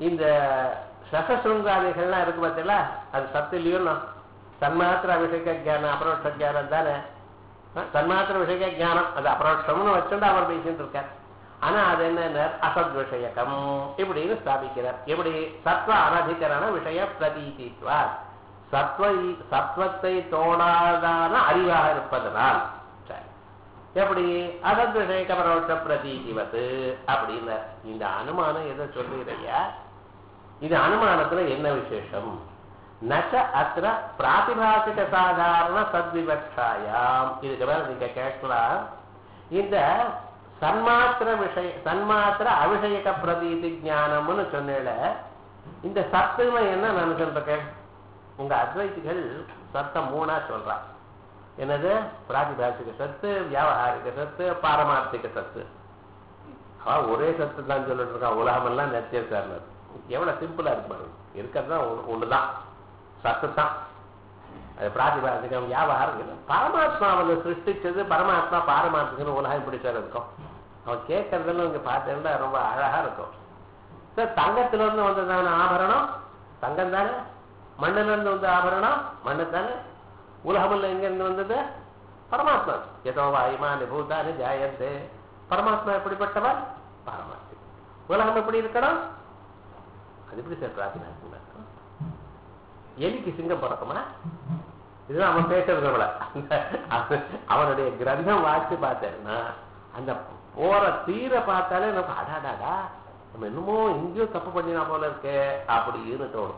இந்த சசசுருங்காதிகள்லாம் இருக்கு பார்த்தீங்களா அது சத்து இல்லையோன்னா தன்மாத்திர அபிஷேக ஜானம் அபரோட்ச ஜானம் தானே அஹ் தன்மாத்திர விஷய ஞானம் அது அபரோட்சம்னு வச்சுட்டு அவர் பேசிட்டு இருக்கார் ஆனா அது என்ன அசத் விஷயகம் இப்படின்னு ஸ்தாபிக்கிறார் எப்படி சத்வ அனதிகரண விஷய பிரதீதித்வா சத்வ சத்வத்தை தோடாதான அறிவாக இருப்பதனால் சரி. எப்படி அசத் விஷயக பரோட்ச பிரதீதிவது அப்படின்னு இந்த அனுமானம் எதை சொல்லுகிறையா இது அனுமானத்துல என்ன விசேஷம் நச்ச அத்திர பிராதிபாசிக சாதாரண சத்விவக்ஷாயாம் இதுக்கு மேல நீங்க கேட்கலாம் இந்த சன்மாத்திர விஷய சன்மாத்திர அபிஷேக பிரதீதி ஞானம்னு சொன்னேல இந்த சத்துன்னு என்ன நினைச்சிருக்கேன் உங்க அத்வைதிகள் சத்தம் மூணா சொல்றா என்னது பிராதிபாசிக சத்து வியாபகாரிக சத்து பாரமார்த்திக சத்து அவன் ஒரே சத்து தான் சொல்லிட்டு இருக்கான் உலகமெல்லாம் நெத்திய சார்ந்தது எவ்வளவு சிம்பிளா இருக்கு பாருங்க இருக்கிறது தான் ஒண்ணுதான் சத்து தான் அது பிராதிபாசிகம் வியாபாரம் இல்லை பரமாத்மா அவனை சிருஷ்டிச்சது பரமாத்மா பாரமாத்மிகன்னு உலகம் இப்படி சார் இருக்கும் அவன் கேட்கறதுன்னு இங்க பார்த்தேன்னா ரொம்ப அழகா இருக்கும் சார் தங்கத்துல இருந்து வந்ததான ஆபரணம் தங்கம் தானே மண்ணுல இருந்து வந்த ஆபரணம் மண்ணு தானே உலகமில்ல எங்க இருந்து வந்தது பரமாத்மா எதோ வாயுமானி பூதானி ஜாயந்தே பரமாத்மா எப்படிப்பட்டவன் பரமாத்மா உலகம் எப்படி இருக்கணும் அது எப்படி சார் பிரார்த்தனை இருக்கும் எலிக்கு சிங்கம் பிறக்குமா இதுதான் அவன் பேசுறது நம்மள அவனுடைய கிரந்தம் வாசி பார்த்தேன்னா அந்த போற தீர பார்த்தாலே நமக்கு அடாடாடா நம்ம என்னமோ எங்கேயோ தப்பு பண்ணினா போல இருக்கே அப்படின்னு தோணும்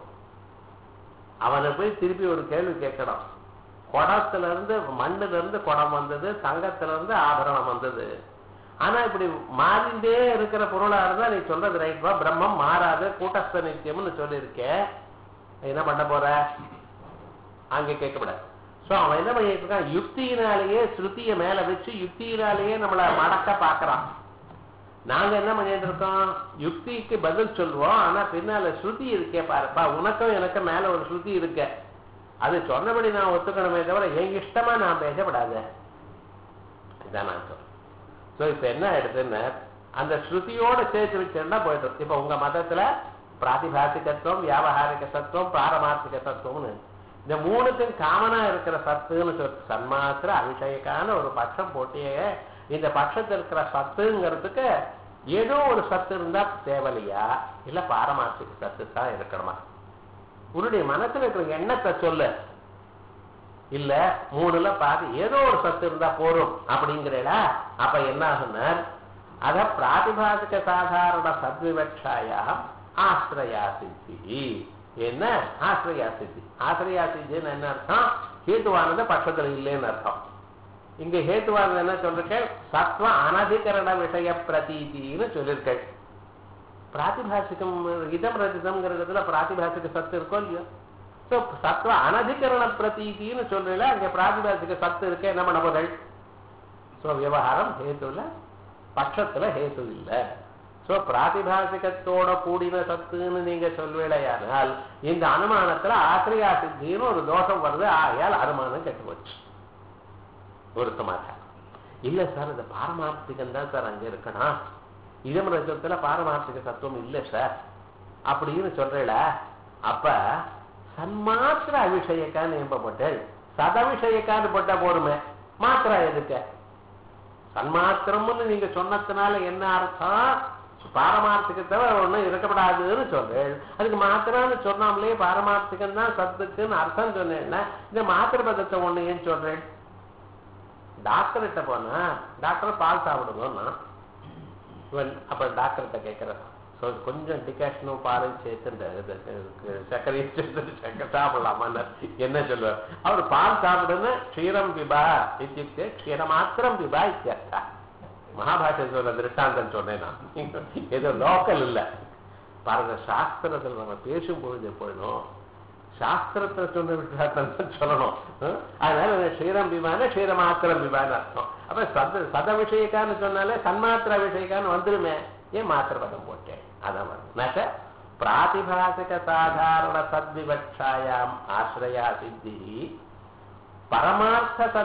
அவனை போய் திருப்பி ஒரு கேள்வி கேட்கணும் குடத்துல இருந்து மண்ணுல இருந்து குடம் வந்தது தங்கத்துல இருந்து ஆபரணம் வந்தது ஆனா இப்படி மாறிண்டே இருக்கிற பொருளா இருந்தா நீ சொல்றது ரைட்வா பிரம்மம் மாறாது கூட்டஸ்த நித்தியம்னு சொல்லியிருக்க என்ன பண்ண போற அங்க கேட்கப்படாது சோ அவன் என்ன பண்ணிட்டு இருக்கான் யுக்தியினாலேயே ஸ்ருதிய மேல வச்சு யுக்தியினாலேயே நம்மள மடக்க பாக்குறான் நாங்க என்ன பண்ணிட்டு இருக்கோம் யுக்திக்கு பதில் சொல்லுவோம் ஆனா பின்னால ஸ்ருதி இருக்கே பாருப்பா உனக்கும் எனக்கு மேல ஒரு ஸ்ருதி இருக்க அது சொன்னபடி நான் ஒத்துக்கணுமே தவிர என் இஷ்டமா நான் பேசப்படாத இதான் நான் சொல்றேன் சோ இப்ப என்ன ஆயிடுதுன்னு அந்த ஸ்ருதியோட சேர்த்து வச்சிருந்தா போயிட்டு இப்ப உங்க மதத்துல பிராதிபாசிகத்துவம் வியாபகாரிக சத்துவம் பாரமார்த்திக சத்துவம்னு இந்த மூணுக்கும் காமனா இருக்கிற சத்துன்னு சொல் சன்மாத்திர அபிஷேகான ஒரு பட்சம் போட்டியே இந்த பட்சத்தில் இருக்கிற சத்துங்கிறதுக்கு ஏதோ ஒரு சத்து இருந்தா தேவலையா இல்ல பாரமார்த்திக சத்து தான் இருக்கணுமா உன்னுடைய மனசுல இருக்கிற எண்ணத்தை சொல்லு இல்ல மூணுல பாதி ஏதோ ஒரு சத்து இருந்தா போரும் அப்படிங்கிறடா அப்ப என்ன ஆகுன்னா அத பிராதிபாசிக சாதாரண சத்விவக்ஷாயா ஆசிரயா சித்தி என்ன ஆசிரயா சித்தி ஆசிரயா சித்தின்னு என்ன அர்த்தம் ஹேத்துவானது பட்சத்துல இல்லைன்னு அர்த்தம் இங்க ஹேத்துவானது என்ன சொல்லிருக்கேன் சத்வ அனதிகரண விஷய பிரதீதின்னு சொல்லியிருக்கேன் பிராதிபாசிகம் இதம் ரஜிதம்ங்கிறதுல பிராதிபாசிக சத்து இருக்கோ இல்லையோ ஸோ சத்வ அனதிகரண பிரதீதின்னு சொல்றீங்களா அங்க பிராதிபாசிக சத்து இருக்க என்ன பண்ண போதல் ஸோ விவகாரம் ஹேத்துல பட்சத்துல ஹேத்து இல்லை ஸோ பிராதிபாசிகத்தோட கூடின சத்துன்னு நீங்க சொல்வேளையானால் இந்த அனுமானத்துல ஆசிரியா சித்தின்னு ஒரு தோஷம் வருது ஆகையால் அனுமானம் கெட்டு போச்சு ஒரு சமாச்சாரம் இல்ல சார் இந்த பாரமார்த்திகம் தான் சார் அங்க இருக்கணும் இதம் ரஜத்துல பாரமார்த்திக சத்துவம் இல்லை சார் அப்படின்னு சொல்றேல அப்ப சன்மாத்திர அபிஷேகான்னு எம்பப்பட்டு சதவிஷயக்கான்னு போட்டா போருமே மாத்திரா எதுக்க சன்மாத்திரம்னு நீங்க சொன்னதுனால என்ன அர்த்தம் பாரமார்த்திகத்தை ஒண்ணும் இருக்கப்படாதுன்னு சொல்றேன் அதுக்கு மாத்திரான்னு சொன்னாமலே பாரமார்த்திகம் தான் சத்துக்குன்னு அர்த்தம் சொன்னேன்னா இந்த மாத்திர பதத்தை ஒண்ணு ஏன் சொல்றேன் டாக்டர்கிட்ட போனா டாக்டர் பால் சாப்பிடுவோம்னா இவன் அப்ப டாக்டர்கிட்ட கேட்கிறேன் ஸோ கொஞ்சம் டிகாஷனும் பாலும் சேர்த்து இந்த இது, இது, சர்க்கரையும் சேர்த்து சர்க்கரை சாப்பிடலாமா என்ன சொல்லுவார் அவர் பால் சாப்பிடுன்னு க்ஷீரம் பிபா இத்தியுக்தே க்ஷீரமாத்திரம் பிபா இத்தியர்த்தா மகாபாஷை சொல்ற திருஷ்டாந்தம் சொன்னேன் நான் ஏதோ லோக்கல் இல்ல பாருங்க சாஸ்திரத்தில் நம்ம பேசும் பொழுது எப்பொழுதும் சாஸ்திரத்தை சொன்ன விஷயத்தான் சொல்லணும் ஹம்? அதனால க்ஷீரம் பிபான க்ஷீரமாத்திரம் பிபான்னு அர்த்தம் அப்ப சத சத விஷயக்கான்னு சொன்னாலே சன்மாத்திர விஷயக்கான்னு வந்துருமே ஏன் மாத்திர பதம் போட்டேன் அதான் வரும் நக பிராதிபாசிக சாதாரண சத்விவக்ஷாயாம் ஆசிரயா சித்தி பரமார்த்த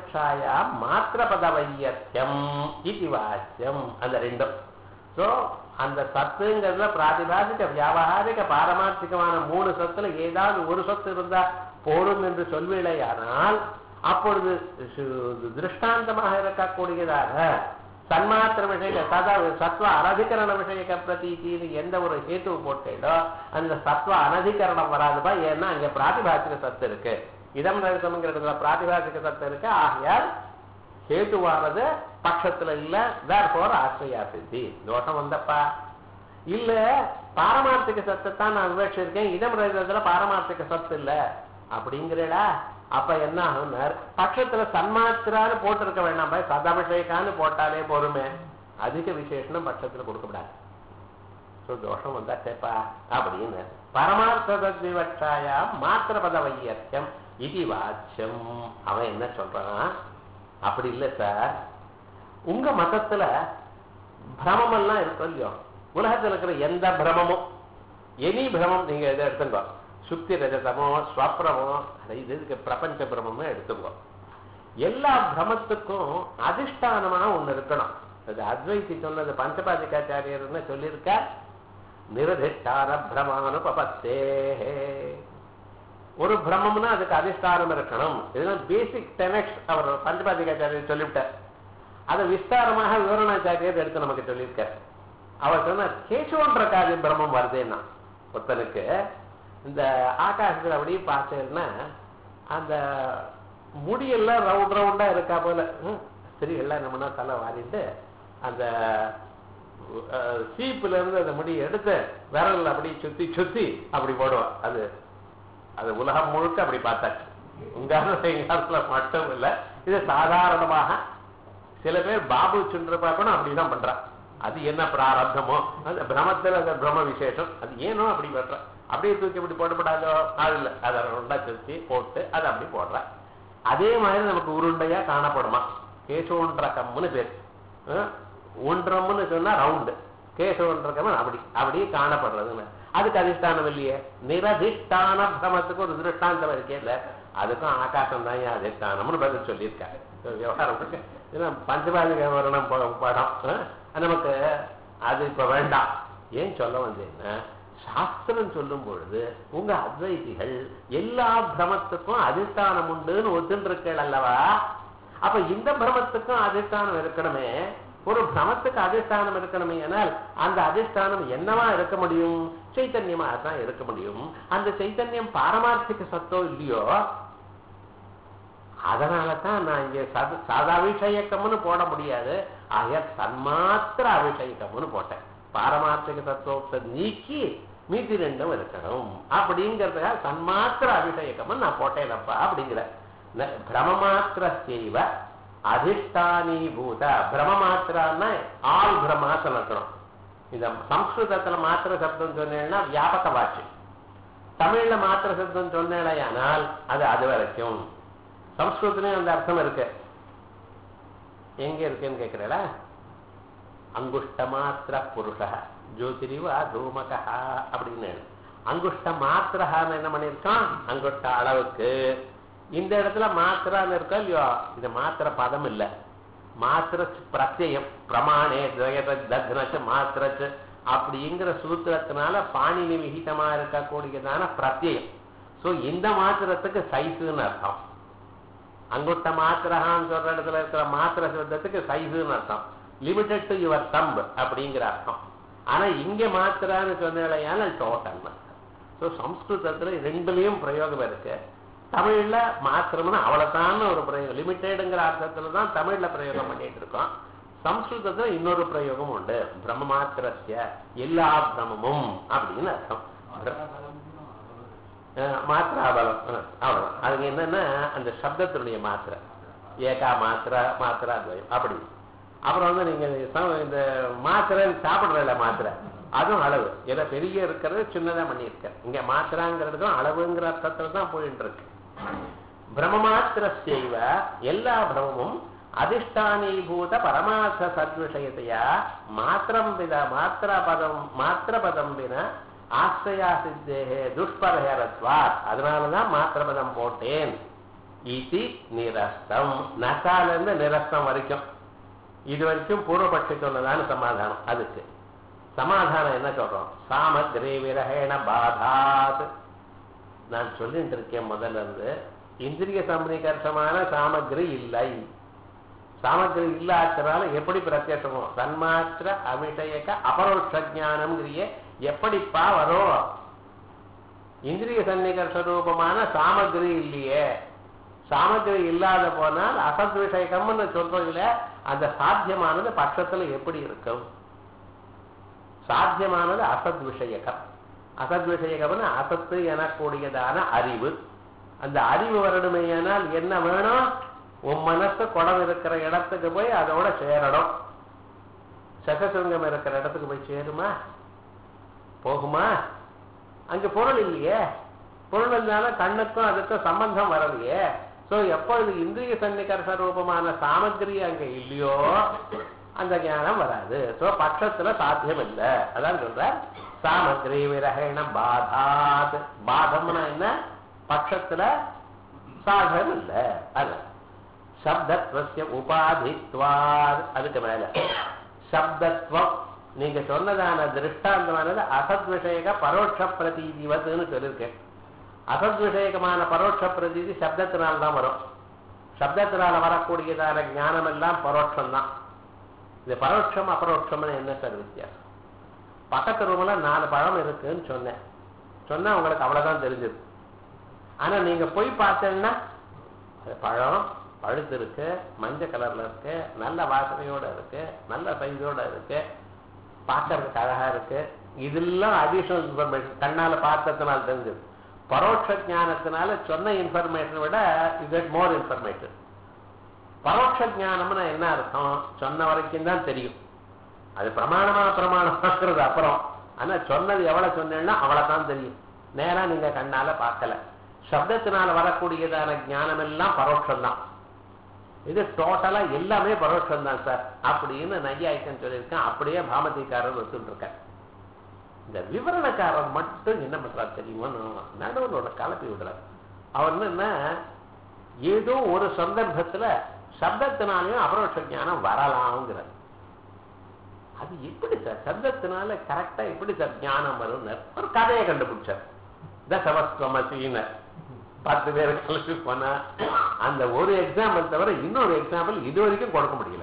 சத்விவக்ஷாயாம் மாத்திர பத வையத்தியம் இது வாக்கியம் அந்த ரெண்டும் ஸோ அந்த சத்துங்கிறதுல பிராதிபாதிக வியாபகாரிக பாரமார்த்திகமான மூணு சத்துல ஏதாவது ஒரு சத்து இருந்தா போடும் என்று சொல்வேளையானால் அப்பொழுது சு- திருஷ்டாந்தமாக இருக்கக்கூடியதாக சன்மாத்திர விஷய சதா சத்வ அனதிகரண விஷயக்க பிரதீதின்னு எந்த ஒரு ஹேத்து போட்டேடோ அந்த சத்வ அனதிகரணம் வராதுப்பா ஏன்னா அங்க பிராதிபாசிக சத்து இருக்கு இதம் ரகசம்ங்கிறதுல பிராதிபாசிக சத்து இருக்கு ஆகையால் ஹேத்துவானது பட்சத்துல இல்ல therefore ஆசிரியா சித்தி தோஷம் வந்தப்பா இல்ல பாரமார்த்திக சத்தைத்தான் நான் விவட்சிருக்கேன் இதம் ரகத்துல பாரமார்த்திக சத்து இல்ல அப்படிங்கிறடா அப்ப என்ன ஆகும்னார் பட்சத்துல சன்மாத்திரான்னு போட்டிருக்க வேண்டாம் பாய் சதாபிஷேகான்னு போட்டாலே போருமே அதிக விசேஷனம் பட்சத்துல கொடுக்கப்படாது ஸோ தோஷம் வந்தா சேப்பா அப்படின்னு பரமார்த்த விவட்சாயா மாத்திர பத வையத்தியம் இது வாச்சியம் அவன் என்ன சொல்றான் அப்படி இல்லை சார் உங்க மதத்துல பிரமம் எல்லாம் இருக்கும் இல்லையோ உலகத்துல இருக்கிற எந்த பிரமமும் எனி பிரமம் நீங்க இதை எடுத்துங்க சுக்தி ரஜதமோ ஸ்வப்ரமோ அட இது இதுக்கு பிரபஞ்ச பிரமமோ எடுத்துங்க எல்லா பிரமத்துக்கும் அதிஷ்டானமா ஒண்ணு இருக்கணும் அது அத்வைத்தி சொன்னது பஞ்சபாதிகாச்சாரியர்னு சொல்லியிருக்கார் நிரதிஷ்டான பிரமானுபத்தே ஒரு பிரம்மம்னா அதுக்கு அதிஷ்டானம் இருக்கணும் இதுதான் பேசிக் டெனக்ஸ் அவர் பஞ்சபாதிகாச்சாரியர் சொல்லிவிட்டார் அதை விஸ்தாரமாக விவரணாச்சாரியர் எடுத்து நமக்கு சொல்லியிருக்கார் அவர் சொன்னார் கேசவன்ற காரியம் பிரம்மம் வருதேன்னா ஒருத்தனுக்கு இந்த ஆகாசத்துல அப்படியே பார்த்தேன்னா அந்த முடியெல்லாம் ரவுண்ட் ரவுண்டா இருக்கா போல ம், ஸ்திரீகள்லாம் என்ன பண்ணா தலை வாரிட்டு அந்த அஹ், சீப்புல இருந்து அந்த முடியை எடுத்து விரல்ல அப்படி சுத்தி சுத்தி அப்படி போடுவான் அது அது உலகம் முழுக்க அப்படி பார்த்தாச்சு உங்க காலத்துல மட்டும் இல்ல இது சாதாரணமாக சில பேர் பாபு சுன்ற பார்க்கணும் அப்படிதான் பண்றான் அது என்ன பிராரப்தமோ அந்த பிரமத்துல அந்த பிரம்ம விசேஷம் அது ஏனோ அப்படி பண்ற அப்படியே தூக்கி இப்படி போடப்படாதோ அது இல்லை அதை ரெண்டா சுத்தி போட்டு அதை அப்படி போடுற அதே மாதிரி நமக்கு உருண்டையா காணப்படுமா கேசோன்றகம்னு பேர் அஹ், ஒன்றம்னு சொன்னா ரவுண்டு கேசவன்றகம் அப்படி அப்படியே காணப்படுறதுன்னு அதுக்கு அதிஷ்டானம் இல்லையே நிரதிஷ்டான பிரமத்துக்கு ஒரு திருஷ்டாந்தம் இருக்கே இல்ல அதுக்கும் ஆகாசம் தான் ஏன் அதிஷ்டானம்னு பதில் சொல்லியிருக்காரு இது விவகாரம் இருக்கு. ஏன்னா பஞ்சபாதிக வர்ணம் ப- படம் அஹ், நமக்கு அது இப்ப வேண்டாம் ஏன் சொல்ல வந்தேன்னா சாஸ்திரம் சொல்லும் பொழுது உங்க அத்வைதிகள் எல்லா பிரமத்துக்கும் அதிஷ்டானம் உண்டுன்னு ஒத்துருக்கள் அல்லவா அப்ப இந்த பிரமத்துக்கும் அதிஷ்டானம் இருக்கணுமே ஒரு பிரமத்துக்கு அதிஷ்டானம் இருக்கணுமே ஆனால் அந்த அதிஷ்டானம் என்னவா இருக்க முடியும் சைத்தன்யமா தான் இருக்க முடியும் அந்த சைத்தன்யம் பாரமார்த்திக சத்தோ இல்லையோ அதனால தான் நான் இங்க சத- சாதா அபிஷேகம்னு போட முடியாது ஆக தன்மாத்திர அபிஷேகம்னு போட்டேன் பாரமார்த்திக தத்துவத்தை நீக்கி மீதி ரெண்டும் இருக்கணும் அப்படிங்கிறதுக்காக தன்மாத்திர அபிஷேகம்னு நான் போட்டேனப்பா அப்படிங்கிற ந- பிரமமாத்திர செய்வ அதிஷ்டானீபூத பிரமமாத்திரான்னா ஆள் பிரமா சொல்லணும் இந்த சம்ஸ்கிருதத்துல மாத்திர சப்தம் சொன்னேன்னா வியாபக வாட்சி தமிழ்ல மாத்திர சப்தம் சொன்னேனால் அது அது வரைக்கும் சம்ஸ்கிருதத்துலயும் அந்த அர்த்தம் இருக்கு எங்க இருக்குன்னு கேக்குறீங்களா அங்குஷ்ட மாத்திர புருஷ ஜோதிரிவா தூமகா அப்படின்னு அங்குஷ்ட மாத்திரஹான்னு என்ன பண்ணியிருக்கான் அங்குஷ்ட அளவுக்கு இந்த இடத்துல மாத்திரான்னு இருக்கா இல்லையோ இது மாத்திர பதம் இல்ல மாத்திர பிரத்யம் பிரமாணே தக்னச்சு மாத்திரச்சு அப்படிங்கிற சூத்திரத்தினால பாணினி விகிதமா இருக்கக்கூடியதான பிரத்யம் சோ இந்த மாத்திரத்துக்கு சைஸுன்னு அர்த்தம் அங்குட்ட மாத்திரஹான்னு சொல்ற இடத்துல இருக்கிற மாத்திர சப்தத்துக்கு சைஸுன்னு அர்த்தம் லிமிட்டட் டு யுவர் தம்ப் அப்படிங்கிற அர்த்தம் ஆனா இங்க மாத்திரான்னு சொன்னால டோட்டல் ஸோ சம்ஸ்கிருதத்துல ரெண்டுலயும் பிரயோகம் இருக்கு தமிழ்ல மாத்திரம்னு அவ்வளவுதான் ஒரு பிரயோகம் லிமிட்டெடுங்கிற அர்த்தத்துல தான் தமிழ்ல பிரயோகம் பண்ணிட்டு இருக்கோம் சம்ஸ்கிருதத்துல இன்னொரு பிரயோகம் உண்டு பிரம்ம மாத்திரஸ்ய எல்லா பிரமமும் அப்படின்னு அர்த்தம் அஹ் மாத்திராபலம் அஹ் அவ்வளவுதான் அதுக்கு என்னன்னா அந்த சப்தத்தினுடைய மாத்திரை ஏகா மாத்திரா மாத்திரா துவயம் அப்படி அப்புறம் வந்து நீங்க ச- இந்த மாத்திரை சாப்பிடுறல மாத்திரை அதுவும் அளவு ஏதோ பெரிய இருக்கிறது சின்னதா பண்ணியிருக்க இங்க மாத்திராங்கிறதுக்கும் அளவுங்கிற அர்த்தத்துல தான் போயிட்டு இருக்கு பிரம்மமாத்திர செய்வ எல்லா பிரமமும் அதிஷ்டானீபூத பரமார்த்த சத்விஷயத்தையா மாத்திரம் வித மாத்திர பதம் மாத்திர பதம் வின ஆசிரியா சித்தேகே துஷ்பரஹரத்வாத் அதனாலதான் மாத்திர பதம் போட்டேன் இது நிரஸ்தம் நசால இருந்து நிரஸ்தம் வரைக்கும் இது வரைக்கும் பூர்வபட்சி சொன்னதான சமாதானம் அதுக்கு சமாதானம் என்ன சொல்றோம் சாமக்ரி விரகேண பாதாத் நான் சொல்லிட்டு இருக்கேன் முதல்ல இருந்து இந்திரிய சமீகர்ஷமான சாமக்ரி இல்லை சாமக்ரி இல்லாதனால எப்படி பிரத்யட்சமோ சன்மாத்திர அபிஷயக அபரோட்ச ஜானம்ங்கிறிய எப்படிப்பா வரும் இந்திரிய சன்னிகர்ஷ ரூபமான சாமக்ரி இல்லையே சாமக்ரி இல்லாத போனால் அசத் விஷயகம்னு சொல்றதுல அந்த சாத்தியமானது பட்சத்துல எப்படி இருக்கும் சாத்தியமானது அசத் விஷயகம் அசத் விஷயகம்னு அசத்து எனக்கூடியதான அறிவு அந்த அறிவு வரணுமேயானால் என்ன வேணும் உன் மனசு குடம் இருக்கிற இடத்துக்கு போய் அதோட சேரணும் சகசிருங்கம் இருக்கிற இடத்துக்கு போய் சேருமா போகுமா அங்க பொருள் இல்லையே பொருள் இருந்தாலும் கண்ணுக்கும் அதுக்கும் சம்பந்தம் வரலையே சோ எப்பொழுது இந்திரிய சன்னிகர்ஷ ரூபமான சாமகிரி அங்க இல்லையோ அந்த ஞானம் வராது சோ பட்சத்துல சாத்தியம் இல்லை அதான் சொல்ற சாமகிரி விரகண பாதாத் பாதம்னா என்ன பட்சத்துல சாதகம் இல்லை அது சப்தத்வசிய உபாதித்வாத் அதுக்கு மேல சப்தத்வம் நீங்க சொன்னதான திருஷ்டாந்தமானது அசத் விஷயக பரோட்ச பிரதீதிவத்துன்னு சொல்லியிருக்கேன் அசத் விஷயகமான பரோட்ச பிரதீதி சப்தத்தினால தான் வரும் சப்தத்தினால வரக்கூடியதான ஞானம் எல்லாம் பரோட்சம் தான் இது பரோட்சம் அபரோட்சம்னு என்ன சார் வித்தியாசம் பக்கத்து ரூம்ல நாலு பழம் இருக்குன்னு சொன்னேன் சொன்னா உங்களுக்கு அவ்வளவுதான் தெரிஞ்சது ஆனா நீங்க போய் பார்த்தீங்கன்னா அது பழம் பழுத்து இருக்கு மஞ்சள் கலர்ல இருக்கு நல்ல வாசனையோட இருக்கு நல்ல சைஸோட இருக்கு பார்க்கறதுக்கு அழகா இருக்கு இதெல்லாம் அடிஷனல் இன்ஃபர்மேஷன் கண்ணால பார்த்ததுனால தெரிஞ்சது பரோட்ச ஞானத்தினால சொன்ன இன்ஃபர்மேஷன் விட இது மோர் இன்ஃபர்மேஷன் பரோட்ச ஞானம்னா என்ன அர்த்தம் சொன்ன வரைக்கும் தான் தெரியும் அது பிரமாணமா பிரமாணமாக்குறது அப்புறம் ஆனா சொன்னது எவ்வளவு சொன்னேன்னா அவ்வளவுதான் தெரியும் நேரா நீங்க கண்ணால பார்க்கல சப்தத்தினால வரக்கூடியதான ஞானம் எல்லாம் பரோட்சம் தான் இது டோட்டலா எல்லாமே பரோட்சம் தான் சார் அப்படின்னு நையாய்க்கன் சொல்லியிருக்கேன் அப்படியே பாமதிக்காரர் வச்சுட்டு இருக்கார் இந்த விவரணக்காரர் மட்டும் என்ன பண்றாரு தெரியுமா நடுவனோட கலப்பி விடுறார் அவர் என்னன்னா ஏதோ ஒரு சந்தர்ப்பத்துல சப்தத்தினாலையும் அபரோட்ச ஞானம் வரலாம்ங்கிறார் அது எப்படி சார் சப்தத்தினால கரெக்டா எப்படி சார் ஞானம் வரும் ஒரு கதையை கண்டுபிடிச்சார் தசவஸ்வமசினர் பத்து பேர் கலந்து போனா அந்த ஒரு எக்ஸாம்பிள் தவிர இன்னொரு எக்ஸாம்பிள் இது வரைக்கும் கொடுக்க முடியல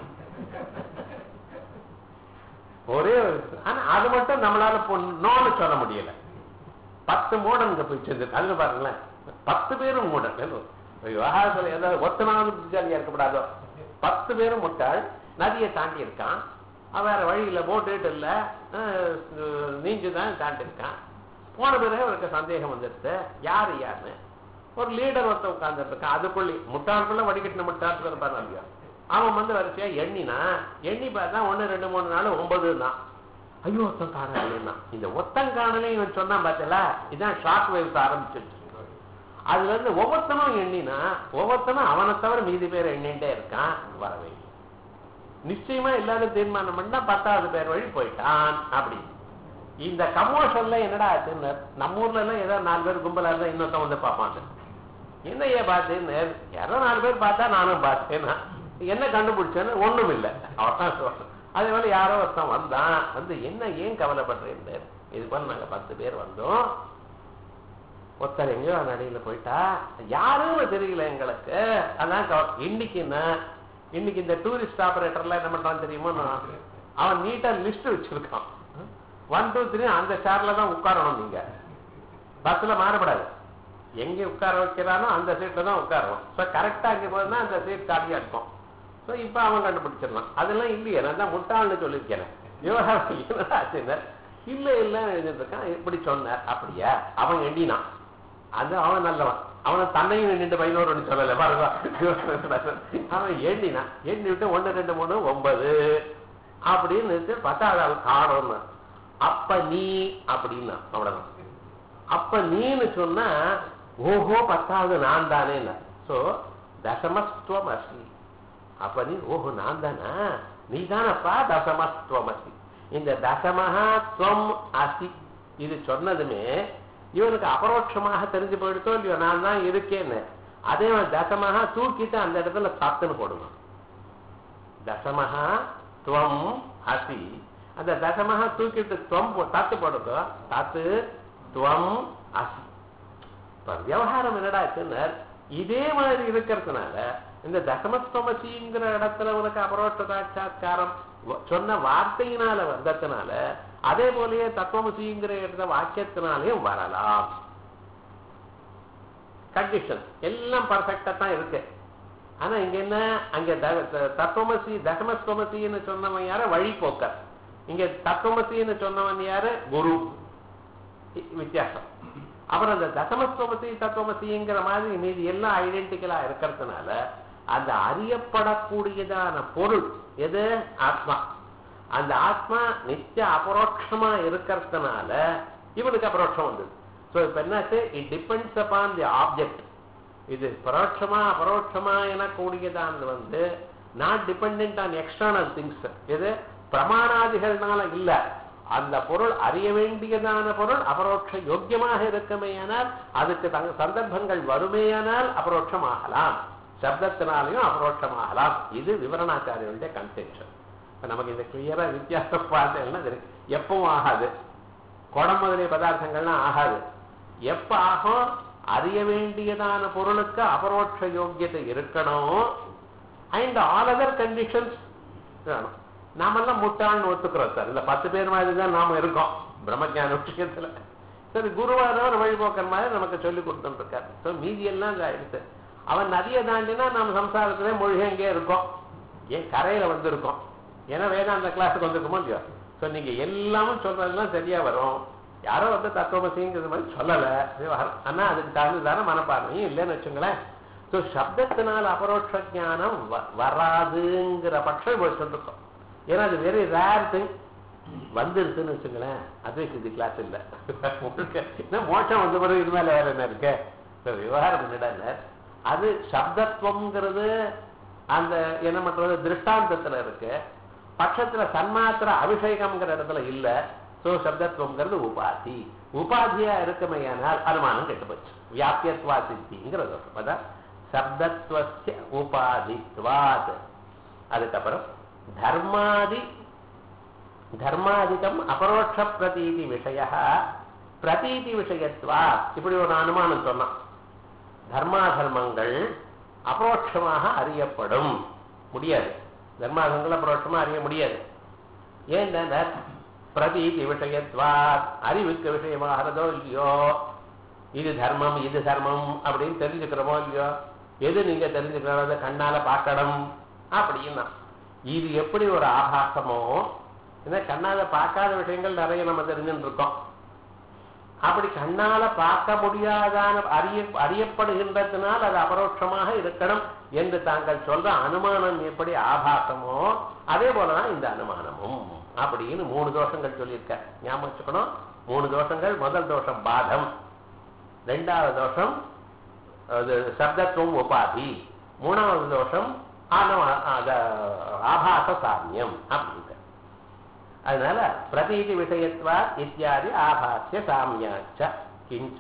ஒரே ஒரு ஆனா அது மட்டும் நம்மளால நோன்னு சொல்ல முடியல பத்து மூடனுங்க போய் சேர்ந்து அதுல பாருங்களேன் பத்து பேரும் மூடன் விவகாரத்துல ஏதாவது ஒத்தனாவது புத்திசாலியா இருக்கக்கூடாதோ பத்து பேரும் முட்டாள் நதியை தாண்டி இருக்கான் அவன் வேற வழியில போட்டு இல்ல நீஞ்சு தான் தாண்டி இருக்கான் போன பிறகு அவருக்கு சந்தேகம் வந்துடுது யாரு யாருன்னு ஒரு லீடர் ஒருத்தன் உட்கார்ந்துட்டு இருக்கான் அதுக்குள்ளே முட்டாளுக்குள்ள வடிகட்டின முட்டாள் இருப்பாரு இல்லையா அவன் வந்து வரிசையா எண்ணினா எண்ணி பார்த்தா ஒன்னு ரெண்டு மூணு நாள் ஒன்பது தான் ஐயோ ஒத்தம் காணலாம் இந்த ஒத்தம் காணலே இவன் சொன்னான் பார்த்தல இதான் ஷாக் வேவ்ஸ் ஆரம்பிச்சிருச்சு அதுல இருந்து ஒவ்வொருத்தனும் எண்ணினா ஒவ்வொருத்தனும் அவனை தவிர மீதி பேர் எண்ணிட்டே இருக்கான் வரவே நிச்சயமா இல்லாத தீர்மானம் பண்ணா பத்தாவது பேர் வழி போயிட்டான் அப்படி இந்த கமோஷன்ல என்னடா ஆச்சுன்னு நம்ம ஊர்ல எல்லாம் ஏதோ நாலு பேர் கும்பலா இருந்தா இன்னொருத்தன் வந்து பார்ப்பாங்க என்னைய பார்த்தேன்னு யாரோ நாலு பேர் பார்த்தா நானும் பார்த்தேன்னா என்ன கண்டுபிடிச்சேன்னு ஒண்ணும் இல்லை அவன் சொல்றேன் அதே போல யாரோ ஒருத்தன் வந்தான் வந்து என்ன ஏன் கவலைப்படுறேன் இது போல நாங்க பத்து பேர் வந்தோம் ஒருத்தர் எங்கேயோ நடிகையில போயிட்டா யாருன்னு தெரியல எங்களுக்கு அதான் இன்னைக்கு என்ன இன்னைக்கு இந்த டூரிஸ்ட் ஆபரேட்டர்லாம் என்ன பண்றான் தெரியுமா அவன் நீட்டா லிஸ்ட் வச்சிருக்கான் ஒன் டூ த்ரீ அந்த சேர்ல தான் உட்காரணும் நீங்க பஸ்ல மாறப்படாது எங்க உட்கார வைக்கிறானோ அந்த சீட்ல தான் உட்காரணும் ஸோ கரெக்டா அங்கே போனா அந்த சீட் காலியா இருக்கும் ஸோ இப்போ அவன் கண்டுபிடிச்சிடலாம் அதெல்லாம் இல்லையே நான் தான் முட்டாள்னு சொல்லியிருக்கிறேன் விவகாரம் என்னடா ஆச்சுன்னு இல்ல இல்லைன்னு எழுதிருக்கான் இப்படி சொன்னார் அப்படியா அவன் எண்ணினான் அது அவன் நல்லவன் அவனை தன்னையும் எண்ணிட்டு பதினோரு சொல்லல பாருங்க அவன் எண்ணினான் எண்ணி விட்டு ஒன்னு ரெண்டு மூணு ஒன்பது அப்படின்னு பத்தாவது ஆள் காணும்னு அப்ப நீ அப்படின்னா அவ்வளவுதான் அப்ப நீன்னு சொன்னா ஓஹோ பத்தாவது நான் தானே சோ தசமஸ்துவம் அசி அப்ப நீ ஓஹோ நான் தானா நீ தானப்பா தசமஸ்துவம் அசி இந்த தசமஹா துவம் அசி இது சொன்னதுமே இவனுக்கு அபரோட்சமாக தெரிஞ்சு போயிடுத்தோ இல்லையோ நான் தான் இருக்கேன்னு அதே தசமஹா தூக்கிட்டு அந்த இடத்துல சாத்துன்னு போடுவான் தசமஹா துவம் அசி அந்த தசமாக தூக்கிட்டு துவம் போ- தாத்து போடுங்க தாத்து துவம் அசி இப்ப விவகாரம் என்னடா ஆச்சுன்னா இதே மாதிரி இருக்கிறதுனால இந்த தசமஸ்தமசிங்கிற இடத்துல உனக்கு அபரோட்ச சாட்சா்காரம் வ- சொன்ன வார்த்தையினால வந்ததுனால அதே போலயே தத்துவமசிங்கிற இடத்த வாக்கியத்தினாலையும் வரலாம் கண்டிஷன் எல்லாம் பர்ஃபெக்டா தான் இருக்கு ஆனா இங்க என்ன அங்க த- த- தத்துவமசி தசமஸ்தமசின்னு சொன்னவன் யாரு வழிபோக்கர் இங்க தத்துவமசின்னு சொன்னவன் யாரு குரு இ- வித்தியாசம் அப்புறம் அந்த தசமஸ்தமசி தத்துவமசிங்கிற மாதிரி மீதி எல்லாம் ஐடென்டிக்கலா இருக்கிறதுனால அந்த அறியப்படக்கூடியதான பொருள் எது ஆத்மா அந்த ஆத்மா நித்திய அபரோட்சமா இருக்கிறதுனால இவனுக்கு அபரோட்சம் வந்தது ஸோ இப்ப என்னாச்சு it depends upon the object இது பரோட்சமா அபரோட்சமா எனக்கூடியதான் வந்து not depend on external things இது பிரமாணாதிகள்னால இல்ல அந்த பொருள் அறிய வேண்டியதான பொருள் அபரோட்ச யோக்கியமாக இருக்குமேயானால் அதுக்கு தங்க சந்தர்ப்பங்கள் வருமேயானால் அபரோட்சம் ஆகலாம் சப்தத்தினாலையும் அபரோட்சமாகலாம் இது விவரணாச்சாரியனுடைய கன்செப்ஷன் இப்ப நமக்கு இந்த கிளியரா வித்தியாசம் பார்த்தேன்னா தெரியும். எப்பவும் ஆகாது குடம் முதலிய பதார்த்தங்கள்லாம் ஆகாது எப்ப ஆகும் அறிய வேண்டியதான பொருளுக்கு அபரோட்ச யோக்கியத்தை இருக்கணும் அண்ட் ஆல் அதர் கண்டிஷன்ஸ் வேணும் நாமெல்லாம் முட்டாள்னு ஒத்துக்கிறோம் சார் இந்த பத்து பேர் மாதிரி தான் நாம இருக்கோம் பிரம்மஜான விஷயத்துல சரி குருவானவர் வழிபோக்கர் மாதிரி நமக்கு சொல்லி கொடுத்துட்டு இருக்காரு ஸோ மீதி எல்லாம் இருக்கு அவன் நதியை தாண்டினா நம்ம சம்சாரத்திலே மூழ்கி இருக்கோம் ஏன் கரையில வந்திருக்கோம் ஏன்னா வேதாந்த கிளாஸுக்கு வந்திருக்குமோ இல்லையோ ஸோ நீங்க எல்லாமும் சொல்றதெல்லாம் சரியா வரும் யாரோ வந்து தத்துவமசிங்கிறது மாதிரி சொல்லல விவகாரம் ஆனா அதுக்கு தகுந்ததான மனப்பான்மையும் இல்லைன்னு வச்சுங்களேன் ஸோ சப்தத்தினால் அபரோட்ச ஞானம் வ- வராதுங்கிற பட்சம் இப்போ சொல்லிருக்கோம் ஏன்னா அது வெரி ரேர் திங் வந்துருச்சுன்னு வச்சுங்களேன் அத்வைத் இது கிளாஸ் இல்லை என்ன மோட்சம் வந்த பிறகு இது மேல வேற என்ன இருக்கு இப்போ விவகாரம் என்னடா அது சப்தத்துவம்ங்கிறது அந்த என்ன பண்றது திருஷ்டாந்தத்துல இருக்கு பட்சத்துல சன்மாத்திர அபிஷேகம்ங்கிற இடத்துல இல்ல சோ சப்தத்துவம்ங்கிறது உபாதி உபாதியா இருக்குமையானால் அனுமானம் கெட்டு போச்சு வியாபியத்வா சித்திங்கிற தோஷம் அதான் சப்தத்துவஸ்ய உபாதித்வாத் அதுக்கப்புறம் தர்மாதி தர்மாதிகம் அபரோட்ச பிரதீதி விஷய பிரதீதி விஷயத்வா இப்படி ஒரு அனுமானம் சொன்னான் தர்மாதர்மங்கள் அபரோட்சமாக அறியப்படும் முடியாது தர்மாதர்மங்கள் அபரோட்சமா அறிய முடியாது ஏன்னா பிரதீதி விஷயத்வா அறிவுக்கு விஷயமாகிறதோ இல்லையோ இது தர்மம் இது தர்மம் அப்படின்னு தெரிஞ்சுக்கிறோமோ இல்லையோ எது நீங்க தெரிஞ்சுக்கிறத கண்ணால பார்க்கணும் அப்படின்னா இது எப்படி ஒரு ஆபாசமோ ஏன்னா கண்ணால பார்க்காத விஷயங்கள் நிறைய நம்ம தெரிஞ்சுட்டு இருக்கோம் அப்படி கண்ணால பார்க்க முடியாதான அறிய அறியப்படுகின்றதுனால் அது அபரோட்சமாக இருக்கணும் என்று தாங்கள் சொல்ற அனுமானம் எப்படி ஆபாசமோ அதே போலதான் இந்த அனுமானமும் அப்படின்னு மூணு தோஷங்கள் சொல்லியிருக்க ஞாபகம் வச்சுக்கணும் மூணு தோஷங்கள் முதல் தோஷம் பாதம் ரெண்டாவது தோஷம் அது சப்தத்துவம் உபாதி மூணாவது தோஷம் ஆனவ அத- ஆபாச சாமியம் அப்படிங்க அதனால பிரதீதி விஷயத்வா இத்தியாதி ஆபாசிய சாமியாச்ச கிஞ்ச